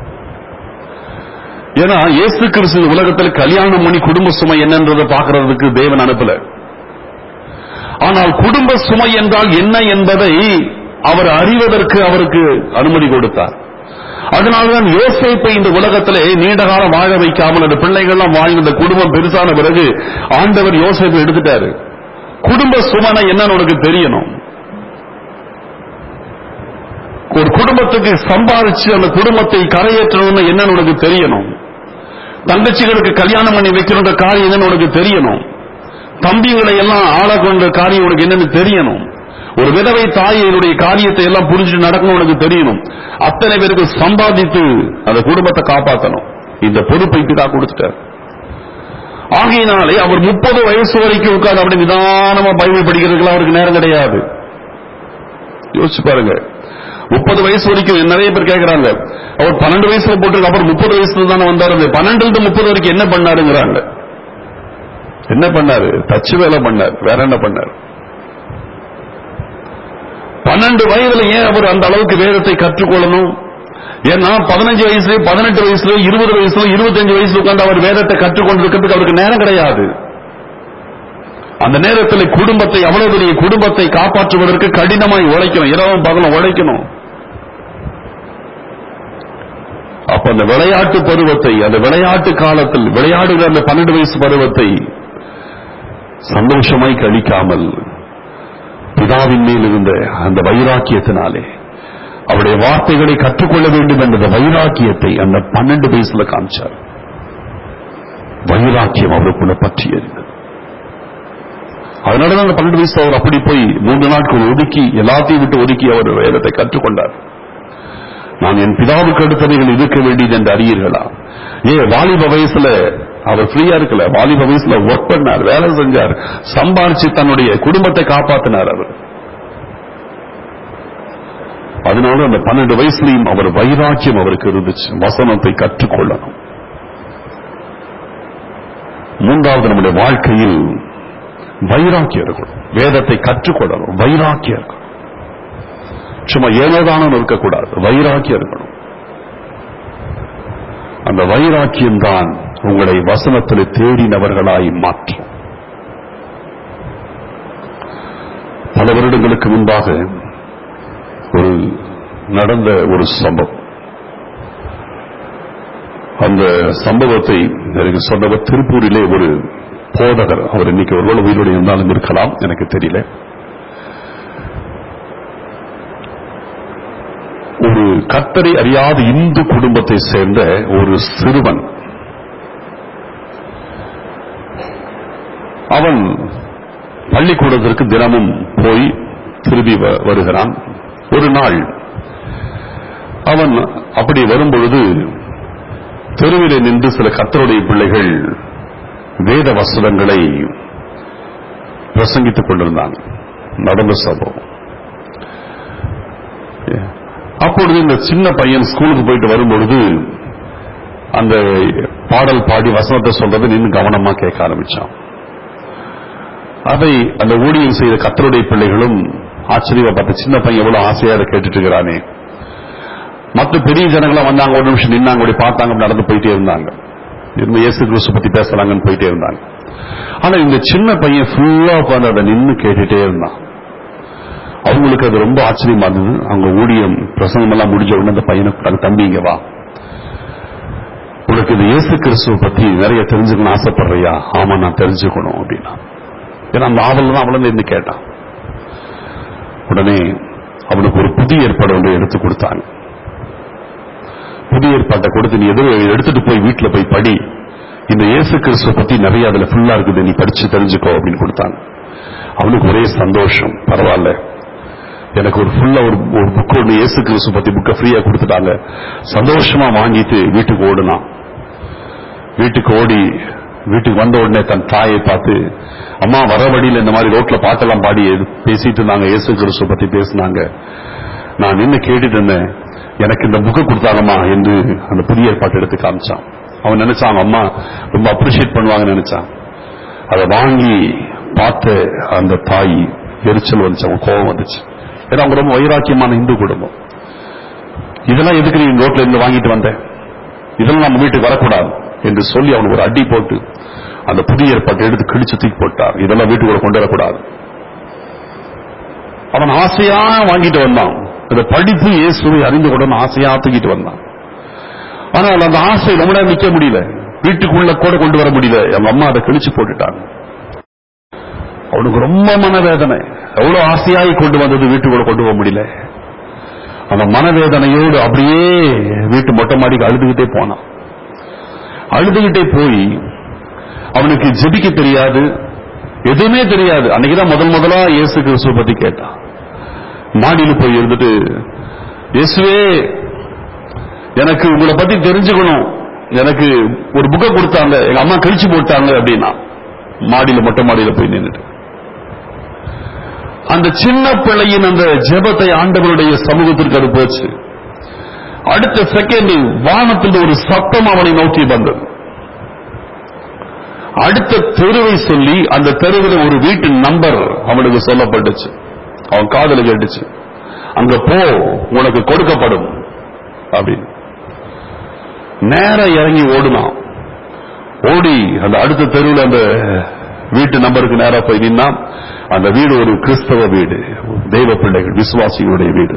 ஏன்னா இயேசு கிறிஸ்து இந்த உலகத்தில் கல்யாணம் பண்ணி குடும்ப சுமை என்னன்றதை பார்க்கறதுக்கு தேவன் அனுப்பல ஆனால் குடும்ப சுமை என்றால் என்ன என்பதை அவர் அறிவதற்கு அவருக்கு அனுமதி கொடுத்தார் அதனால்தான் யோசேப்பை இந்த உலகத்திலே நீண்ட காலம் வாழ வைக்காமல் அந்த பிள்ளைகள்லாம் வாழ்ந்த இந்த குடும்பம் பெருசான பிறகு ஆண்டவர் யோசேப்பை எடுத்துட்டாரு குடும்ப சுமனை என்னன்னு உனக்கு தெரியணும் ஒரு குடும்பத்துக்கு சம்பாதிச்சு அந்த குடும்பத்தை கரையேற்றணும்னு என்னன்னு உனக்கு தெரியணும் தங்கச்சிகளுக்கு கல்யாணம் பண்ணி வைக்கணுன்ற காரியம் என்னன்னு உனக்கு தெரியணும் தம்பிகளை எல்லாம் ஆள கொண்ட காரியம் உனக்கு என்னன்னு தெரியணும் ஒரு விதவை தாயினுடைய காரியத்தை எல்லாம் புரிஞ்சுட்டு நடக்கணும் உனக்கு தெரியணும் அத்தனை பேருக்கு சம்பாதித்து அந்த குடும்பத்தை காப்பாற்றணும் இந்த பொறுப்பை பிதா கொடுத்துட்டார் ஆகையினாலே அவர் முப்பது வயசு வரைக்கும் உட்கார்ந்து அப்படி நிதானமா பைபிள் படிக்கிறதுக்குலாம் அவருக்கு நேரம் கிடையாது யோசிச்சு பாருங்க முப்பது வயசு வரைக்கும் நிறைய பேர் கேட்கறாங்க அவர் பன்னெண்டு வயசுல போட்டிருக்க அப்புறம் முப்பது வயசுல தானே வந்தாரு அந்த பன்னெண்டுல இருந்து முப்பது வரைக்கும் என்ன பண்ணாருங்கிறாங்க என்ன பண்ணாரு தச்சு வேலை பண்ணார் வேற என்ன பண்ணார் பன்னெண்டு வயதுல ஏன் அவர் அந்த அளவுக்கு வேதத்தை கற்றுக்கொள்ளணும் ஏன்னா பதினஞ்சு வயசுல பதினெட்டு வயசுல இருபது வயசுல இருபத்தஞ்சு வயசுல உட்கார்ந்து அவர் வேதத்தை கற்றுக்கொண்டிருக்கிறதுக்கு அவருக்கு நேரம் கிடையாது அந்த நேரத்தில் குடும்பத்தை அவ்வளவு பெரிய குடும்பத்தை காப்பாற்றுவதற்கு கடினமாய் உழைக்கணும் இரவும் பகலும் உழைக்கணும் அப்ப அந்த விளையாட்டு பருவத்தை அந்த விளையாட்டு காலத்தில் விளையாடுகிற அந்த பன்னெண்டு வயசு பருவத்தை சந்தோஷமாய் கழிக்காமல் பிதாவின் மேல் இருந்த அந்த வைராக்கியத்தினாலே அவருடைய வார்த்தைகளை கற்றுக்கொள்ள வேண்டும் என்ற அந்த வைராக்கியத்தை அந்த பன்னெண்டு வயசுல காமிச்சார் வைராக்கியம் அவருக்குள்ள பற்றி இருந்தது அதனாலதான் அந்த பன்னெண்டு வயசு அவர் அப்படி போய் மூன்று நாட்கள் ஒதுக்கி எல்லாத்தையும் விட்டு ஒதுக்கி அவர் வேதத்தை கற்றுக்கொண்டார் நான் என் பிதாவுக்கு அடுத்தவைகள் இருக்க வேண்டியது என்று அறியீர்களா ஏ வாலிப வயசுல அவர் ஃப்ரீயா இருக்கல வாலிப வயசுல ஒர்க் பண்ணார் வேலை செஞ்சார் சம்பாரிச்சு தன்னுடைய குடும்பத்தை காப்பாத்தினார் அவர் அதனால அந்த பன்னெண்டு வயசுலயும் அவர் வைராக்கியம் அவருக்கு இருந்துச்சு வசனத்தை கற்றுக்கொள்ளணும் மூன்றாவது நம்முடைய வாழ்க்கையில் வைராக்கியம் இருக்கணும் வேதத்தை கற்றுக்கொள்ளணும் வைராக்கியம் இருக்கணும் சும்மா ஏனோதானம் இருக்கக்கூடாது வைராக்கியம் இருக்கணும் அந்த வைராக்கியம் தான் உங்களை வசனத்தில் தேடினவர்களாய் மாற்றும் பல வருடங்களுக்கு முன்பாக ஒரு நடந்த ஒரு சம்பவம் அந்த சம்பவத்தை எனக்கு சொன்னவர் திருப்பூரிலே ஒரு போதகர் அவர் இன்னைக்கு ஒருவேளை உயிரோடு இருந்தாலும் இருக்கலாம் எனக்கு தெரியல ஒரு கத்தரை அறியாத இந்து குடும்பத்தை சேர்ந்த ஒரு சிறுவன் அவன் பள்ளிக்கூடத்திற்கு தினமும் போய் திரும்பி வ- வருகிறான் ஒரு நாள் அவன் அப்படி வரும்பொழுது தெருவிலே நின்று சில கத்தருடைய பிள்ளைகள் வேத வசனங்களை பிரசங்கித்துக் கொண்டிருந்தாங்க நடந்த சம்பவம் அப்பொழுது இந்த சின்ன பையன் ஸ்கூலுக்கு போயிட்டு வரும்பொழுது அந்த பாடல் பாடி வசனத்தை சொல்றதை நின்று கவனமா கேட்க ஆரம்பிச்சான் அதை அந்த ஊழியம் செய்த கத்தருடைய பிள்ளைகளும் ஆச்சரியப்பட்ட சின்ன பையன் எவ்வளவு ஆசையா அதை கேட்டுட்டு இருக்கிறானே மற்ற பெரிய ஜனங்களாம் வந்தாங்க ஒரு நிமிஷம் நின்னாங்க அப்படி பார்த்தாங்க அப்படி நடந்து போயிட்டே இருந்தாங்க இருந்து இயேசு கிறிஸ்து பத்தி பேசுறாங்கன்னு போயிட்டே இருந்தாங்க ஆனா இந்த சின்ன பையன் ஃபுல்லா உட்கார்ந்து அதை நின்னு கேட்டுட்டே இருந்தான் அவங்களுக்கு அது ரொம்ப ஆச்சரியமா இருந்தது அவங்க ஊழியம் பிரசங்கம் எல்லாம் முடிஞ்ச உடனே அந்த பையனை கூப்பிட்டாங்க தம்பி இங்க வா உனக்கு இந்த இயேசு கிறிஸ்துவ பத்தி நிறைய தெரிஞ்சுக்கணும் ஆசைப்படுறியா ஆமா நான் தெரிஞ்சுக்கணும் அப்படின்னா ஏன்னா அந்த ஆவல் தான் அவளை இருந்து கேட்டான் உடனே அவனுக்கு ஒரு புதிய ஏற்பாடு ஒன்று எடுத்து கொடுத்தாங்க புதிய ஏற்பாட்டை கொடுத்து நீ எது எடுத்துட்டு போய் வீட்டுல போய் படி இந்த இயேசு கிறிஸ்துவ பத்தி நிறைய அதுல ஃபுல்லா இருக்குது நீ படிச்சு தெரிஞ்சுக்கோ அப்படின்னு கொடுத்தாங்க அவனுக்கு ஒரே சந்தோஷம் பரவாயில்ல எனக்கு ஒரு ஃபுல்லா ஒரு ஒரு புக் ஒன்று இயேசு கிறிஸ்து பத்தி புக்கை ஃப்ரீயா கொடுத்துட்டாங்க சந்தோஷமா வாங்கிட்டு வீட்டுக்கு ஓடுனான் வீட்டுக்கு ஓடி வீட்டுக்கு வந்த உடனே தன் தாயை பார்த்து அம்மா வர வழியில இந்த மாதிரி ரோட்ல பாட்டெல்லாம் பாடி எது- பேசிட்டு இருந்தாங்க இயேசு கிறிஸ்து பத்தி பேசினாங்க நான் நின்று கேட்டுட்டு இருந்தேன் எனக்கு இந்த புக்கை கொடுத்தாங்கம்மா என்று அந்த புதிய ஏற்பாட்டு எடுத்து காமிச்சான் அவன் நினைச்சான் அவங்க அம்மா ரொம்ப அப்ரிஷியேட் பண்ணுவாங்கன்னு நினைச்சான் அதை வாங்கி பார்த்த அந்த தாய் எரிச்சல் வந்துச்சு அவன் கோபம் வந்துச்சு ஏன்னா அவங்க ரொம்ப வைராக்கியமான இந்து குடும்பம் இதெல்லாம் எதுக்கு நீ ரோட்ல இருந்து வாங்கிட்டு வந்த இதெல்லாம் நம்ம வீட்டுக்கு வரக்கூடாது என்று சொல்லி அவனுக்கு ஒரு அடி போட்டு அந்த புதிய ஏற்பாட்டை எடுத்து கிழிச்சு தூக்கி போட்டார் இதெல்லாம் வீட்டுக்குள்ள கொண்டு வரக்கூடாது அவன் ஆசையா வாங்கிட்டு வந்தான் இந்த படிப்பு இயேசுவை அறிந்து கொண்டு ஆசையா தூக்கிட்டு வந்தான் ஆனால் அந்த ஆசை ரொம்ப நேரம் நிக்க முடியல வீட்டுக்குள்ள கூட கொண்டு வர முடியல எங்க அம்மா அதை கிழிச்சு போட்டுட்டாங்க அவனுக்கு ரொம்ப மனவேதனை எவ்வளவு ஆசையாய் கொண்டு வந்தது வீட்டுக்குள்ள கொண்டு போக முடியல அந்த மனவேதனையோடு அப்படியே வீட்டு மொட்டை மாடிக்கு அழுதுகிட்டே போனான் அழுதுகிட்டே போய் அவனுக்கு ஜெபிக்க தெரியாது எதுவுமே தெரியாது அன்னைக்குதான் முதல் முதலா இயேசு கிறிஸ்துவ பத்தி கேட்டான் மாடியில போய் இருந்துட்டு இயேசுவே எனக்கு உங்களை பத்தி தெரிஞ்சுக்கணும் எனக்கு ஒரு புக்கை கொடுத்தாங்க எங்க அம்மா கழிச்சு போட்டாங்க அப்படின்னா மாடியில மொட்டை மாடியில போய் நின்னுட்டு அந்த சின்ன பிள்ளையின் அந்த ஜெபத்தை ஆண்டவருடைய சமூகத்திற்கு அது போச்சு அடுத்த செகண்ட் வானத்தில் ஒரு சத்தம் அவனை நோக்கி வந்தது அடுத்த தெருவை சொல்லி அந்த தெருவில் ஒரு வீட்டு நம்பர் அவனுக்கு சொல்லப்பட்டுச்சு அவன் காதல கேட்டுச்சு அங்க போ உனக்கு கொடுக்கப்படும் அப்படின்னு நேர இறங்கி ஓடுனான் ஓடி அந்த அடுத்த தெருவில் அந்த வீட்டு நம்பருக்கு நேரா போய் நின்னா அந்த வீடு ஒரு கிறிஸ்தவ வீடு தெய்வ பிள்ளைகள் விசுவாசிகளுடைய வீடு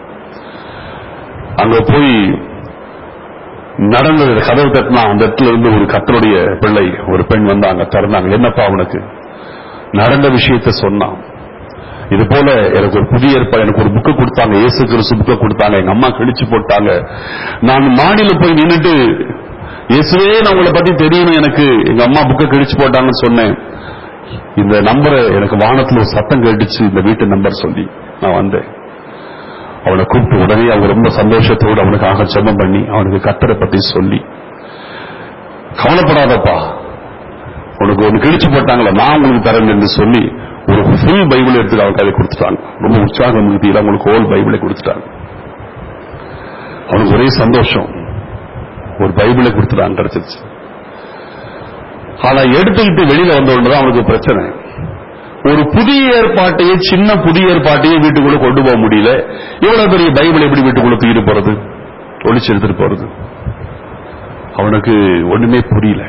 அங்க போய் நடந்தது கதவு தட்டினா அந்த இடத்துல இருந்து ஒரு கத்தருடைய பிள்ளை ஒரு பெண் வந்தாங்க திறந்தாங்க என்னப்பா அவனுக்கு நடந்த விஷயத்த சொன்னான் இது போல எனக்கு ஒரு புதிய ஏற்பாடு எனக்கு ஒரு புக்கு கொடுத்தாங்க இயேசு கிறிஸ்து புக்கை கொடுத்தாங்க எங்க அம்மா கிழிச்சு போட்டாங்க நான் மாடியில போய் நின்னுட்டு இயேசுவே நான் உங்களை பத்தி தெரியணும் எனக்கு எங்க அம்மா புக்கை கிழிச்சு போட்டாங்கன்னு சொன்னேன் இந்த நம்பரை எனக்கு வானத்துல ஒரு சத்தம் கேட்டுச்சு இந்த வீட்டு நம்பர் சொல்லி நான் வந்தேன் அவனை கூப்பிட்டு உடனே அவங்க ரொம்ப சந்தோஷத்தோடு அவனுக்காக ஜெபம் பண்ணி அவனுக்கு கத்தரை பத்தி சொல்லி கவலைப்படாதப்பா உனக்கு ஒன்று கிழிச்சு போட்டாங்களா நான் உங்களுக்கு தரேன் என்று சொல்லி ஒரு ஃபுல் பைபிள் எடுத்து அவன் கையில கொடுத்துட்டாங்க ரொம்ப உற்சாகம் மிகுதியில் அவங்களுக்கு ஹோல் பைபிளை கொடுத்துட்டாங்க அவனுக்கு ஒரே சந்தோஷம் ஒரு பைபிளை கொடுத்துட்டாங்க கிடைச்சிருச்சு ஆனா எடுத்துக்கிட்டு வெளியில வந்த உடனே அவனுக்கு பிரச்சனை ஒரு புதிய ஏற்பாட்டையே சின்ன புதிய ஏற்பாட்டையே வீட்டுக்குள்ள கொண்டு போக முடியல இவ்வளவு பெரிய பைபிள் எப்படி வீட்டுக்குள்ள தூக்கிட்டு போறது ஒளிச்சு எடுத்துட்டு போறது அவனுக்கு ஒண்ணுமே புரியல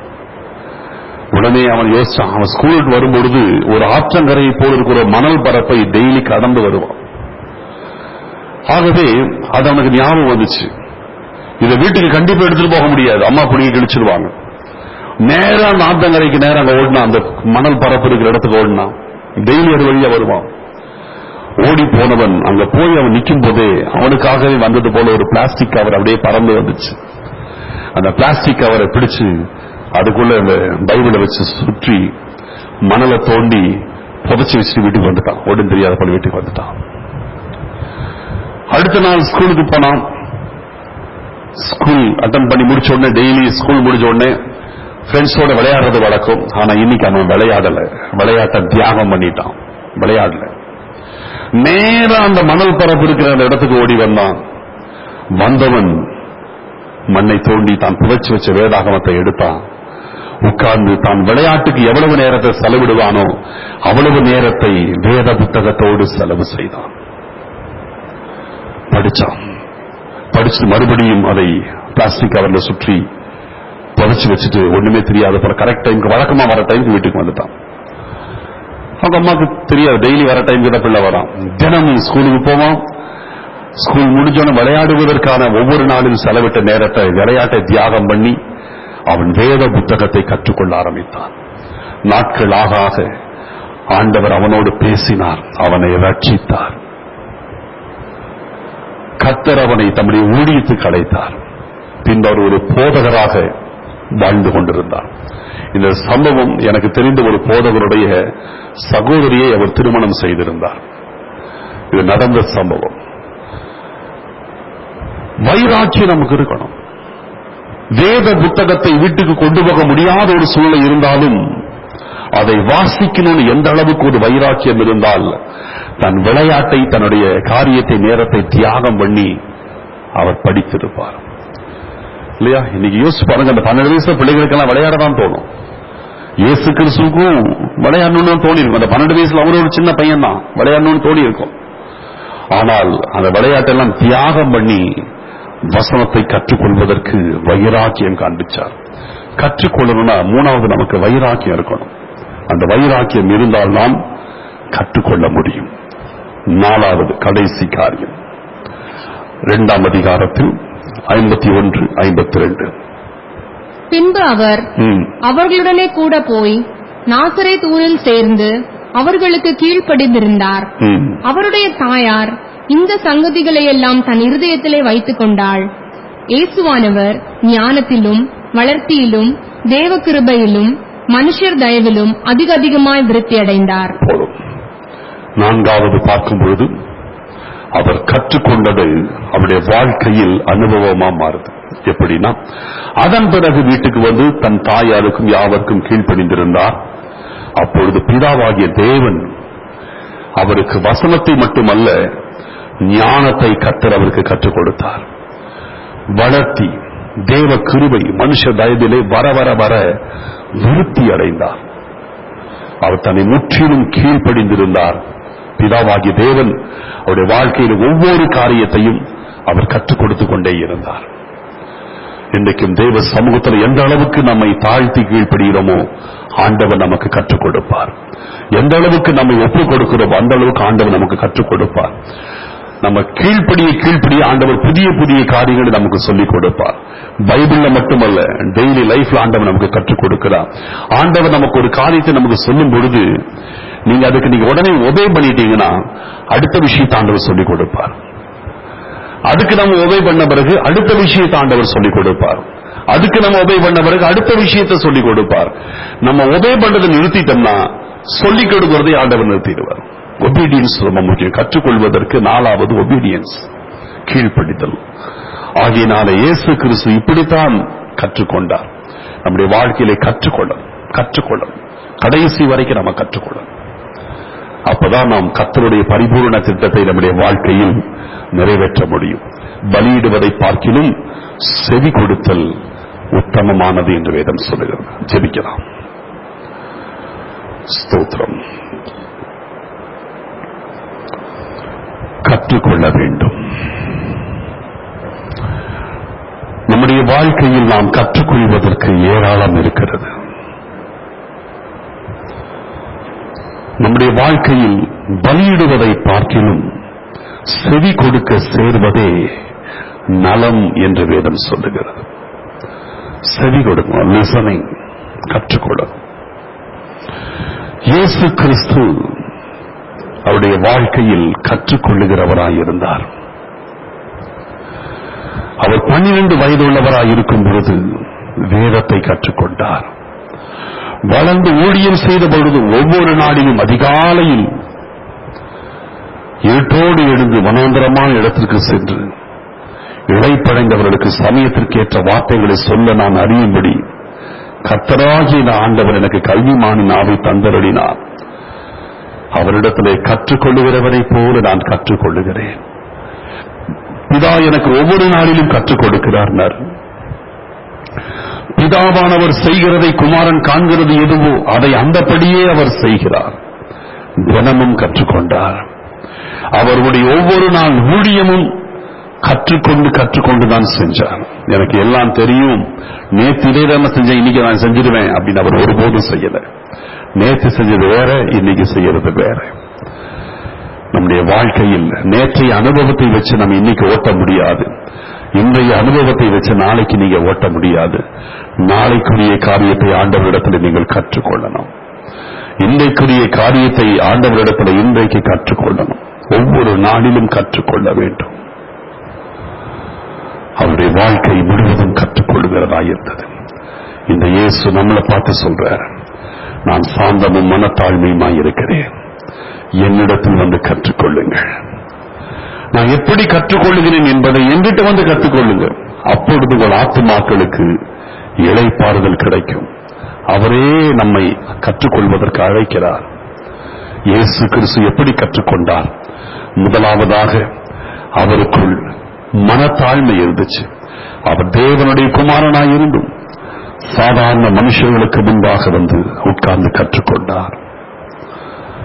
உடனே அவன் யோசிச்சான் அவன் ஸ்கூலுக்கு வரும்பொழுது ஒரு ஆற்றங்கரையை போல இருக்கிற ஒரு மணல் பரப்பை டெய்லி கடந்து வருவான் ஆகவே அது அவனுக்கு ஞாபகம் வந்துச்சு இதை வீட்டுக்கு கண்டிப்பா எடுத்துட்டு போக முடியாது அம்மா பிடிங்க கிழிச்சிருவாங்க நேரா அந்த ஆத்தங்கரைக்கு நேரா அங்க ஓடினான் அந்த மணல் பரப்பு இருக்கிற இடத்துக்கு ஓடினான் டெய்லி அது வழியா வருவான் ஓடி போனவன் அங்க போய் அவன் நிற்கும் போதே அவனுக்காகவே வந்தது போல ஒரு பிளாஸ்டிக் கவர் அப்படியே பறந்து வந்துச்சு அந்த பிளாஸ்டிக் கவரை பிடிச்சு அதுக்குள்ள அந்த பைபிளை வச்சு சுற்றி மணலை தோண்டி புதைச்சு வச்சுட்டு வீட்டுக்கு வந்துட்டான் ஒன்றும் தெரியாத போல வீட்டுக்கு வந்துட்டான் அடுத்த நாள் ஸ்கூலுக்கு போனான் ஸ்கூல் அட்டன் பண்ணி முடிச்ச உடனே டெய்லி ஸ்கூல் முடிஞ்ச உடனே ஃப்ரெண்ட்ஸோட விளையாடுறது வழக்கம் ஆனா இன்னைக்கு அவன் விளையாடல விளையாட்ட தியாகம் பண்ணிட்டான் விளையாடல நேரா அந்த மணல் பரப்பு இருக்கிற அந்த இடத்துக்கு ஓடி வந்தான் வந்தவன் மண்ணை தோண்டி தான் புதைச்சு வச்ச வேதாகமத்தை எடுத்தான் உட்கார்ந்து தான் விளையாட்டுக்கு எவ்வளவு நேரத்தை செலவிடுவானோ அவ்வளவு நேரத்தை வேத புத்தகத்தோடு செலவு செய்தான் படிச்சான் படிச்சு மறுபடியும் அதை பிளாஸ்டிக் கவர்ல சுற்றி புதைச்சு வச்சுட்டு ஒண்ணுமே தெரியாத போல கரெக்ட் டைமுக்கு வழக்கமா வர டைமுக்கு வீட்டுக்கு வந்துட்டான் அவங்க அம்மாக்கு தெரியாது டெய்லி வர டைமுக்கு தான் பிள்ளை வரான் தினமும் ஸ்கூலுக்கு போவான் ஸ்கூல் முடிஞ்சோன்னு விளையாடுவதற்கான ஒவ்வொரு நாளில் செலவிட்ட நேரத்தை விளையாட்டை தியாகம் பண்ணி அவன் வேத புத்தகத்தை கற்றுக்கொள்ள ஆரம்பித்தான் நாட்கள் ஆக ஆக ஆண்டவர் அவனோடு பேசினார் அவனை ரட்சித்தார் கத்தர் அவனை தம்முடைய ஊழியத்துக்கு அழைத்தார் பின்னர் ஒரு போதகராக வாழ்ந்து கொண்டிருந்தார் இந்த சம்பவம் எனக்கு தெரிந்த ஒரு போதகருடைய சகோதரியை அவர் திருமணம் செய்திருந்தார் இது நடந்த சம்பவம் வைராட்சியம் நமக்கு இருக்கணும் வேத புத்தகத்தை வீட்டுக்கு கொண்டு போக முடியாத ஒரு சூழ்நிலை இருந்தாலும் அதை வாசிக்கணும்னு எந்த அளவுக்கு ஒரு வைராக்கியம் இருந்தால் தன் விளையாட்டை தன்னுடைய காரியத்தை நேரத்தை தியாகம் பண்ணி அவர் படித்திருப்பார் இல்லையா இன்னைக்கு யோசிச்சு பாருங்க அந்த பன்னெண்டு வயசு பிள்ளைகளுக்கெல்லாம் விளையாட தான் தோணும் இயேசு கிறிஸ்துவுக்கும் விளையாடணும்னு தோணி இருக்கும் அந்த பன்னெண்டு வயசுல அவரு ஒரு சின்ன பையன் தான் விளையாடணும்னு தோணி இருக்கும் ஆனால் அந்த விளையாட்டெல்லாம் தியாகம் பண்ணி வசனத்தை கற்றுக்கொள்வதற்கு வைராக்கியம் காண்பிச்சார் கற்றுக்கொள்ளணும்னா மூணாவது நமக்கு வைராக்கியம் இருக்கணும் அந்த வைராக்கியம் இருந்தால் நாம் கற்றுக்கொள்ள முடியும் நாலாவது கடைசி காரியம் இரண்டாம் அதிகாரத்தில் ஐம்பத்தி ஒன்று ஐம்பத்தி ரெண்டு பின்பு அவர் அவர்களுடனே கூட போய் நாசரேத் ஊரில் சேர்ந்து அவர்களுக்கு கீழ்ப்படிந்திருந்தார் அவருடைய தாயார் இந்த சங்கதிகளையெல்லாம் தன் இருதயத்திலே வைத்துக் கொண்டாள் இயேசுவானவர் ஞானத்திலும் வளர்த்தியிலும் தேவ கிருபையிலும் மனுஷர் தயவிலும் அதிக அதிகமாய் விருத்தி அடைந்தார் போதும் நான்காவது பார்க்கும் பொழுது அவர் கற்றுக்கொண்டது அவருடைய வாழ்க்கையில் அனுபவமா மாறுது எப்படின்னா அதன் பிறகு வீட்டுக்கு வந்து தன் தாயாருக்கும் யாவருக்கும் கீழ்ப்படிந்திருந்தார் அப்பொழுது பிதாவாகிய தேவன் அவருக்கு வசனத்தை மட்டுமல்ல ஞானத்தை கத்தர் அவருக்கு கற்றுக் கொடுத்தார் வளர்த்தி தேவ கிருபை மனுஷ தயவிலே வர வர வர விருத்தி அடைந்தார் அவர் தன்னை முற்றிலும் கீழ்ப்படிந்திருந்தார் பிதாவாகிய தேவன் அவருடைய வாழ்க்கையில் ஒவ்வொரு காரியத்தையும் அவர் கற்றுக் கொடுத்துக் கொண்டே இருந்தார் இன்றைக்கும் தேவ சமூகத்தில் எந்த அளவுக்கு நம்மை தாழ்த்தி கீழ்ப்படுகிறோமோ ஆண்டவர் நமக்கு கற்றுக் கொடுப்பார் எந்த அளவுக்கு நம்மை ஒப்புக் கொடுக்கிறோமோ அந்த அளவுக்கு ஆண்டவர் நமக்கு கற்றுக் கொடுப்பார் நம்ம கீழ்ப்படிய கீழ்ப்படிய ஆண்டவர் புதிய புதிய காரியங்களை நமக்கு சொல்லிக் கொடுப்பார் பைபிள்ல மட்டுமல்ல டெய்லி லைஃப்ல ஆண்டவர் நமக்கு கற்றுக் கொடுக்கிறார் ஆண்டவர் நமக்கு ஒரு காரியத்தை நமக்கு சொல்லும் பொழுது நீங்க அதுக்கு நீங்க உடனே ஒபே பண்ணிட்டீங்கன்னா அடுத்த விஷயத்தை ஆண்டவர் சொல்லிக் கொடுப்பார் அதுக்கு நம்ம உபை பண்ண பிறகு அடுத்த விஷயத்தை ஆண்டவர் சொல்லிக் கொடுப்பார் அதுக்கு நம்ம உபை பண்ண பிறகு அடுத்த விஷயத்தை சொல்லிக் கொடுப்பார் நம்ம உபை பண்றதை நிறுத்திட்டோம்னா சொல்லிக் கொடுக்கிறதை ஆண்டவர் நிறுத்திடுவார் ஒபீடியன்ஸ் ரொம்ப முக்கியம் கற்றுக்கொள்வதற்கு நாலாவது ஒபீடியன்ஸ் கீழ்ப்படிதல் ஆகையினால இயேசு கிறிஸ்து இப்படித்தான் கற்றுக்கொண்டார் நம்முடைய வாழ்க்கையிலே கற்றுக்கொள்ளணும் கற்றுக்கொள்ளணும் கடைசி வரைக்கும் நம்ம கற்றுக்கொள்ளணும் அப்பதான் நாம் கத்தருடைய பரிபூர்ண திட்டத்தை நம்முடைய வாழ்க்கையில் நிறைவேற்ற முடியும் பலியிடுவதை பார்க்கிலும் செவி கொடுத்தல் உத்தமமானது என்று வேதம் சொல்லுகிறது ஜெபிக்கலாம் ஸ்தோத்திரம் கற்றுக்கொள்ள வேண்டும் நம்முடைய வாழ்க்கையில் நாம் கற்றுக்கொள்வதற்கு ஏராளம் இருக்கிறது நம்முடைய வாழ்க்கையில் பலியிடுவதை பார்க்கிலும் செவி கொடுக்க சேர்வதே நலம் என்று வேதம் சொல்லுகிறது செவி கொடுக்கணும் லிசனிங் கற்றுக்கொள்ளணும் இயேசு கிறிஸ்து அவருடைய வாழ்க்கையில் கற்றுக்கொள்ளுகிறவராயிருந்தார் அவர் பன்னிரண்டு வயதுள்ளவராய் இருக்கும் பொழுது வேதத்தை கற்றுக்கொண்டார் வளர்ந்து ஊழியம் செய்த பொழுது ஒவ்வொரு நாளிலும் அதிகாலையில் இருட்டோடு எழுந்து மனோந்தரமான இடத்திற்கு சென்று இழைப்படைந்தவர்களுக்கு சமயத்திற்கு ஏற்ற வார்த்தைகளை சொல்ல நான் அறியும்படி கத்தராகிய இந்த ஆண்டவர் எனக்கு கல்விமானின் நாவை தந்தருளினார் அவரிடத்திலே கற்றுக்கொள்ளுகிறவரை போல நான் கற்றுக்கொள்ளுகிறேன் பிதா எனக்கு ஒவ்வொரு நாளிலும் கற்றுக் கொடுக்கிறார் பிதாவானவர் செய்கிறதை குமாரன் காண்கிறது எதுவோ அதை அந்தபடியே அவர் செய்கிறார் தினமும் கற்றுக்கொண்டார் அவருடைய ஒவ்வொரு நாள் ஊழியமும் கற்றுக்கொண்டு கற்றுக்கொண்டு தான் செஞ்சார் எனக்கு எல்லாம் தெரியும் நேற்று இதே தான் செஞ்சேன் இன்னைக்கு நான் செஞ்சிருவேன் அப்படின்னு அவர் ஒருபோதும் செய்யல நேற்று செஞ்சது வேற இன்னைக்கு செய்யறது வேற நம்முடைய வாழ்க்கையில் நேற்றைய அனுபவத்தை வச்சு நம்ம இன்னைக்கு ஓட்ட முடியாது இன்றைய அனுபவத்தை வச்சு நாளைக்கு நீங்க ஓட்ட முடியாது நாளைக்குரிய காரியத்தை ஆண்டவரிடத்தில் நீங்கள் கற்றுக்கொள்ளணும் இன்றைக்குரிய காரியத்தை ஆண்டவரிடத்தில் இன்றைக்கு கற்றுக்கொள்ளணும் ஒவ்வொரு நாளிலும் கற்றுக்கொள்ள வேண்டும் அவருடைய வாழ்க்கை முழுவதும் கற்றுக்கொள்கிறதா இருந்தது இந்த இயேசு நம்மளை பார்த்து சொல்றார் நான் சாந்தமும் மனத்தாழ்மையுமாய் இருக்கிறேன் என்னிடத்தில் வந்து கற்றுக்கொள்ளுங்கள் நான் எப்படி கற்றுக்கொள்ளுகிறேன் என்பதை எங்கிட்ட வந்து கற்றுக்கொள்ளுங்கள் அப்பொழுது உங்கள் ஆத்துமாக்களுக்கு இழைப்பாறுதல் கிடைக்கும் அவரே நம்மை கற்றுக்கொள்வதற்கு அழைக்கிறார் இயேசு கிறிஸ்து எப்படி கற்றுக்கொண்டார் முதலாவதாக அவருக்குள் மனத்தாழ்மை இருந்துச்சு அவர் தேவனுடைய குமாரனாய் இருந்தும் சாதாரண மனுஷர்களுக்கு முன்பாக வந்து உட்கார்ந்து கற்றுக்கொண்டார்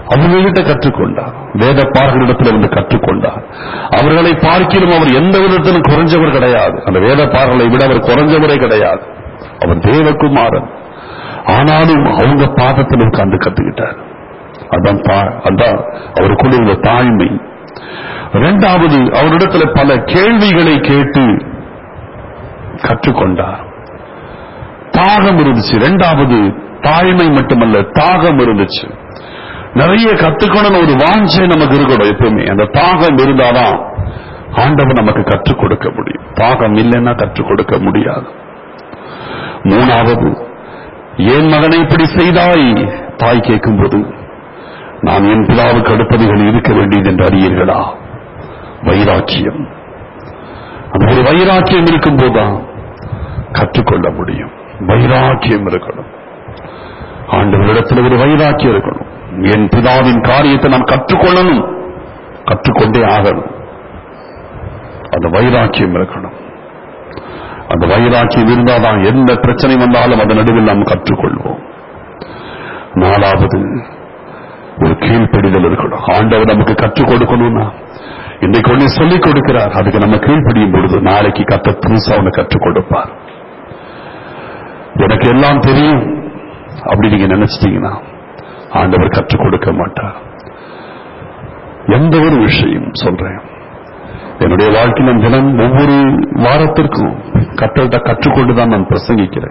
அவங்ககிட்ட கற்றுக்கொண்டார் வேத பார்களிடத்தில் இருந்து கற்றுக்கொண்டார் அவர்களை பார்க்கிலும் அவர் எந்த விதத்திலும் குறைஞ்சவர் கிடையாது அந்த வேத பார்களை விட அவர் குறைஞ்சவரே கிடையாது அவர் தேவகுமாரன் ஆனாலும் அவங்க பாதத்தில் உட்கார்ந்து கத்துக்கிட்டார் அதான் தா- அதான் அவருக்குள்ள உள்ள தாழ்மை இரண்டாவது அவரிடத்துல பல கேள்விகளை கேட்டு கற்றுக்கொண்டார் தாகம் இருந்துச்சு இரண்டாவது தாழ்மை மட்டுமல்ல தாகம் இருந்துச்சு நிறைய கத்துக்கணும்னு ஒரு வாஞ்சை நமக்கு இருக்கணும் எப்பவுமே அந்த தாகம் இருந்தாதான் ஆண்டவர் நமக்கு கற்றுக் கொடுக்க முடியும் தாகம் இல்லைன்னா கற்றுக் கொடுக்க முடியாது மூணாவது ஏன் மகனை இப்படி செய்தாய் தாய் கேட்கும்போது நான் என் பிதாவுக்கு அடுப்பதுகள் இருக்க வேண்டியது என்று அறியீர்களா வைராக்கியம் அந்த ஒரு வைராக்கியம் இருக்கும் போதுதான் கற்றுக்கொள்ள முடியும் வைராக்கியம் இருக்கணும் ஆண்டவரிடத்தில் ஒரு வைராக்கியம் இருக்கணும் என் பிதாவின் காரியத்தை நான் கற்றுக்கொள்ளணும் கற்றுக்கொண்டே ஆகணும் அந்த வைராக்கியம் இருக்கணும் அந்த வைராக்கியம் இருந்தாதான் எந்த பிரச்சனை வந்தாலும் அதன் நடுவில் நாம் கற்றுக்கொள்வோம் நாலாவது ஒரு கீழ்ப்படிதல் இருக்கணும் ஆண்டவர் நமக்கு கற்றுக் கொடுக்கணும்னா இன்றைக்கு ஒண்ணு சொல்லிக் கொடுக்கிறார் அதுக்கு நம்ம கீழ்ப்படியும் பொழுது நாளைக்கு கத்த புதுசா ஒண்ணு கற்றுக் கொடுப்பார் எனக்கு எல்லாம் தெரியும் அப்படி நீங்க நினைச்சிட்டீங்கன்னா ஆண்டவர் கற்றுக் கொடுக்க மாட்டார் எந்த ஒரு விஷயம் சொல்றேன் என்னுடைய வாழ்க்கையில் நான் தினம் ஒவ்வொரு வாரத்திற்கும் கற்றல்கிட்ட கற்றுக்கொண்டுதான் நான் பிரசங்கிக்கிறேன்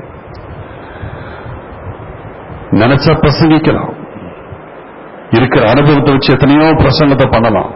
நினைச்சா பிரசங்கிக்கலாம் இருக்கிற அனுபவத்தை வச்சு எத்தனையோ பிரசங்கத்தை பண்ணலாம்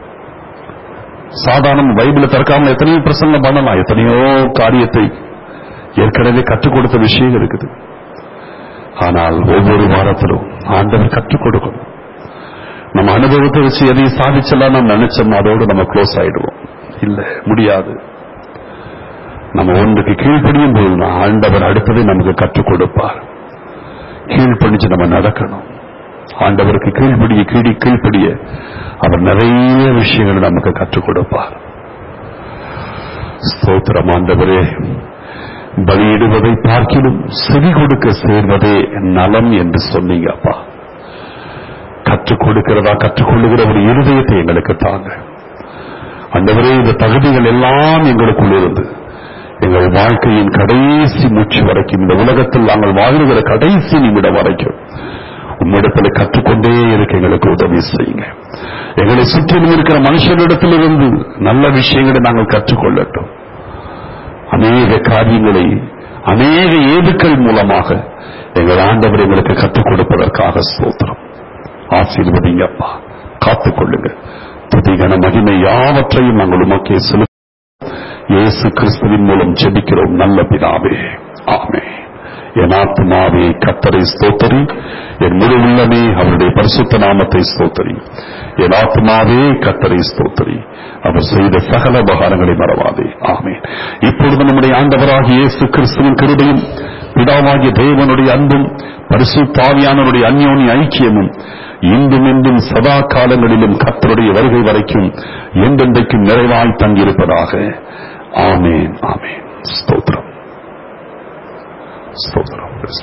சாதாரண பைபிளை திறக்காம எத்தனையோ பிரசங்கம் பண்ணலாம் எத்தனையோ காரியத்தை ஏற்கனவே கற்றுக் கொடுத்த விஷயம் இருக்குது ஆனால் ஒவ்வொரு வாரத்திலும் ஆண்டவர் கற்றுக் கொடுக்கணும் நம்ம அனுபவத்தை வச்சு எதையும் சாதிச்சலாம் நம்ம நினைச்சோம்னா அதோடு நம்ம க்ளோஸ் ஆயிடுவோம் இல்ல முடியாது நம்ம ஒன்றுக்கு கீழ்ப்படியும் போதுதான் ஆண்டவர் அடுத்ததை நமக்கு கற்றுக் கொடுப்பார் கீழ்ப்படிஞ்சு நம்ம நடக்கணும் ஆண்டவருக்கு கீழ்ப்படிய கீழி கீழ்ப்படிய அவர் நிறைய விஷயங்களை நமக்கு கற்றுக் கொடுப்பார் ஸ்தோத்திரம் ஆண்டவரே பலியிடுவதை பார்க்கிலும் செவி கொடுக்க சேர்வதே நலம் என்று சொன்னீங்க அப்பா கற்றுக் கொடுக்கிறதா கற்றுக்கொள்ளுகிற ஒரு இருதயத்தை எங்களுக்கு தாங்க ஆண்டவரே இந்த தகுதிகள் எல்லாம் எங்களுக்குள் இருந்து எங்கள் வாழ்க்கையின் கடைசி மூச்சு வரைக்கும் இந்த உலகத்தில் நாங்கள் வாழ்கிற கடைசி நிமிடம் வரைக்கும் உம்மிடத்தில் கற்றுக்கொண்டே இருக்க எங்களுக்கு உதவி செய்யுங்க எங்களை சுற்றிலும் இருக்கிற மனுஷனிடத்திலிருந்து நல்ல விஷயங்களை நாங்கள் கற்றுக்கொள்ளட்டும் அநேக காரியங்களை அநேக ஏதுக்கள் மூலமாக எங்கள் ஆண்டவர் எங்களுக்கு கற்றுக் கொடுப்பதற்காக ஸ்தோத்திரம் ஆசீர்வதிங்க அப்பா காத்துக்கொள்ளுங்க துதிகன மகிமை யாவற்றையும் நாங்கள் உமக்கே செலுத்த இயேசு கிறிஸ்துவின் மூலம் ஜெபிக்கிறோம் நல்ல பிதாவே ஆமே என் ஆத்மாவே கத்தரை ஸ்தோத்தரி என் முழு உள்ளமே அவருடைய பரிசுத்த நாமத்தை ஸ்தோத்தரி என் ஆத்மாவே கத்தரை ஸ்தோத்தரி அவர் செய்த சகல உபகாரங்களை மறவாதே ஆமே இப்பொழுது நம்முடைய ஆண்டவராகிய இயேசு கிறிஸ்துவின் கிருபையும் பிதாவாகிய தேவனுடைய அன்பும் பரிசுத்தாவியானவருடைய அந்யோன்ய ஐக்கியமும் இன்றும் இன்றும் சதா காலங்களிலும் கத்தருடைய வருகை வரைக்கும் என்றென்றைக்கும் நிறைவாய் தங்கியிருப்பதாக ஆமேன் ஆமேன் ஸ்தோத்திரம் ஸ்தோத்திரம்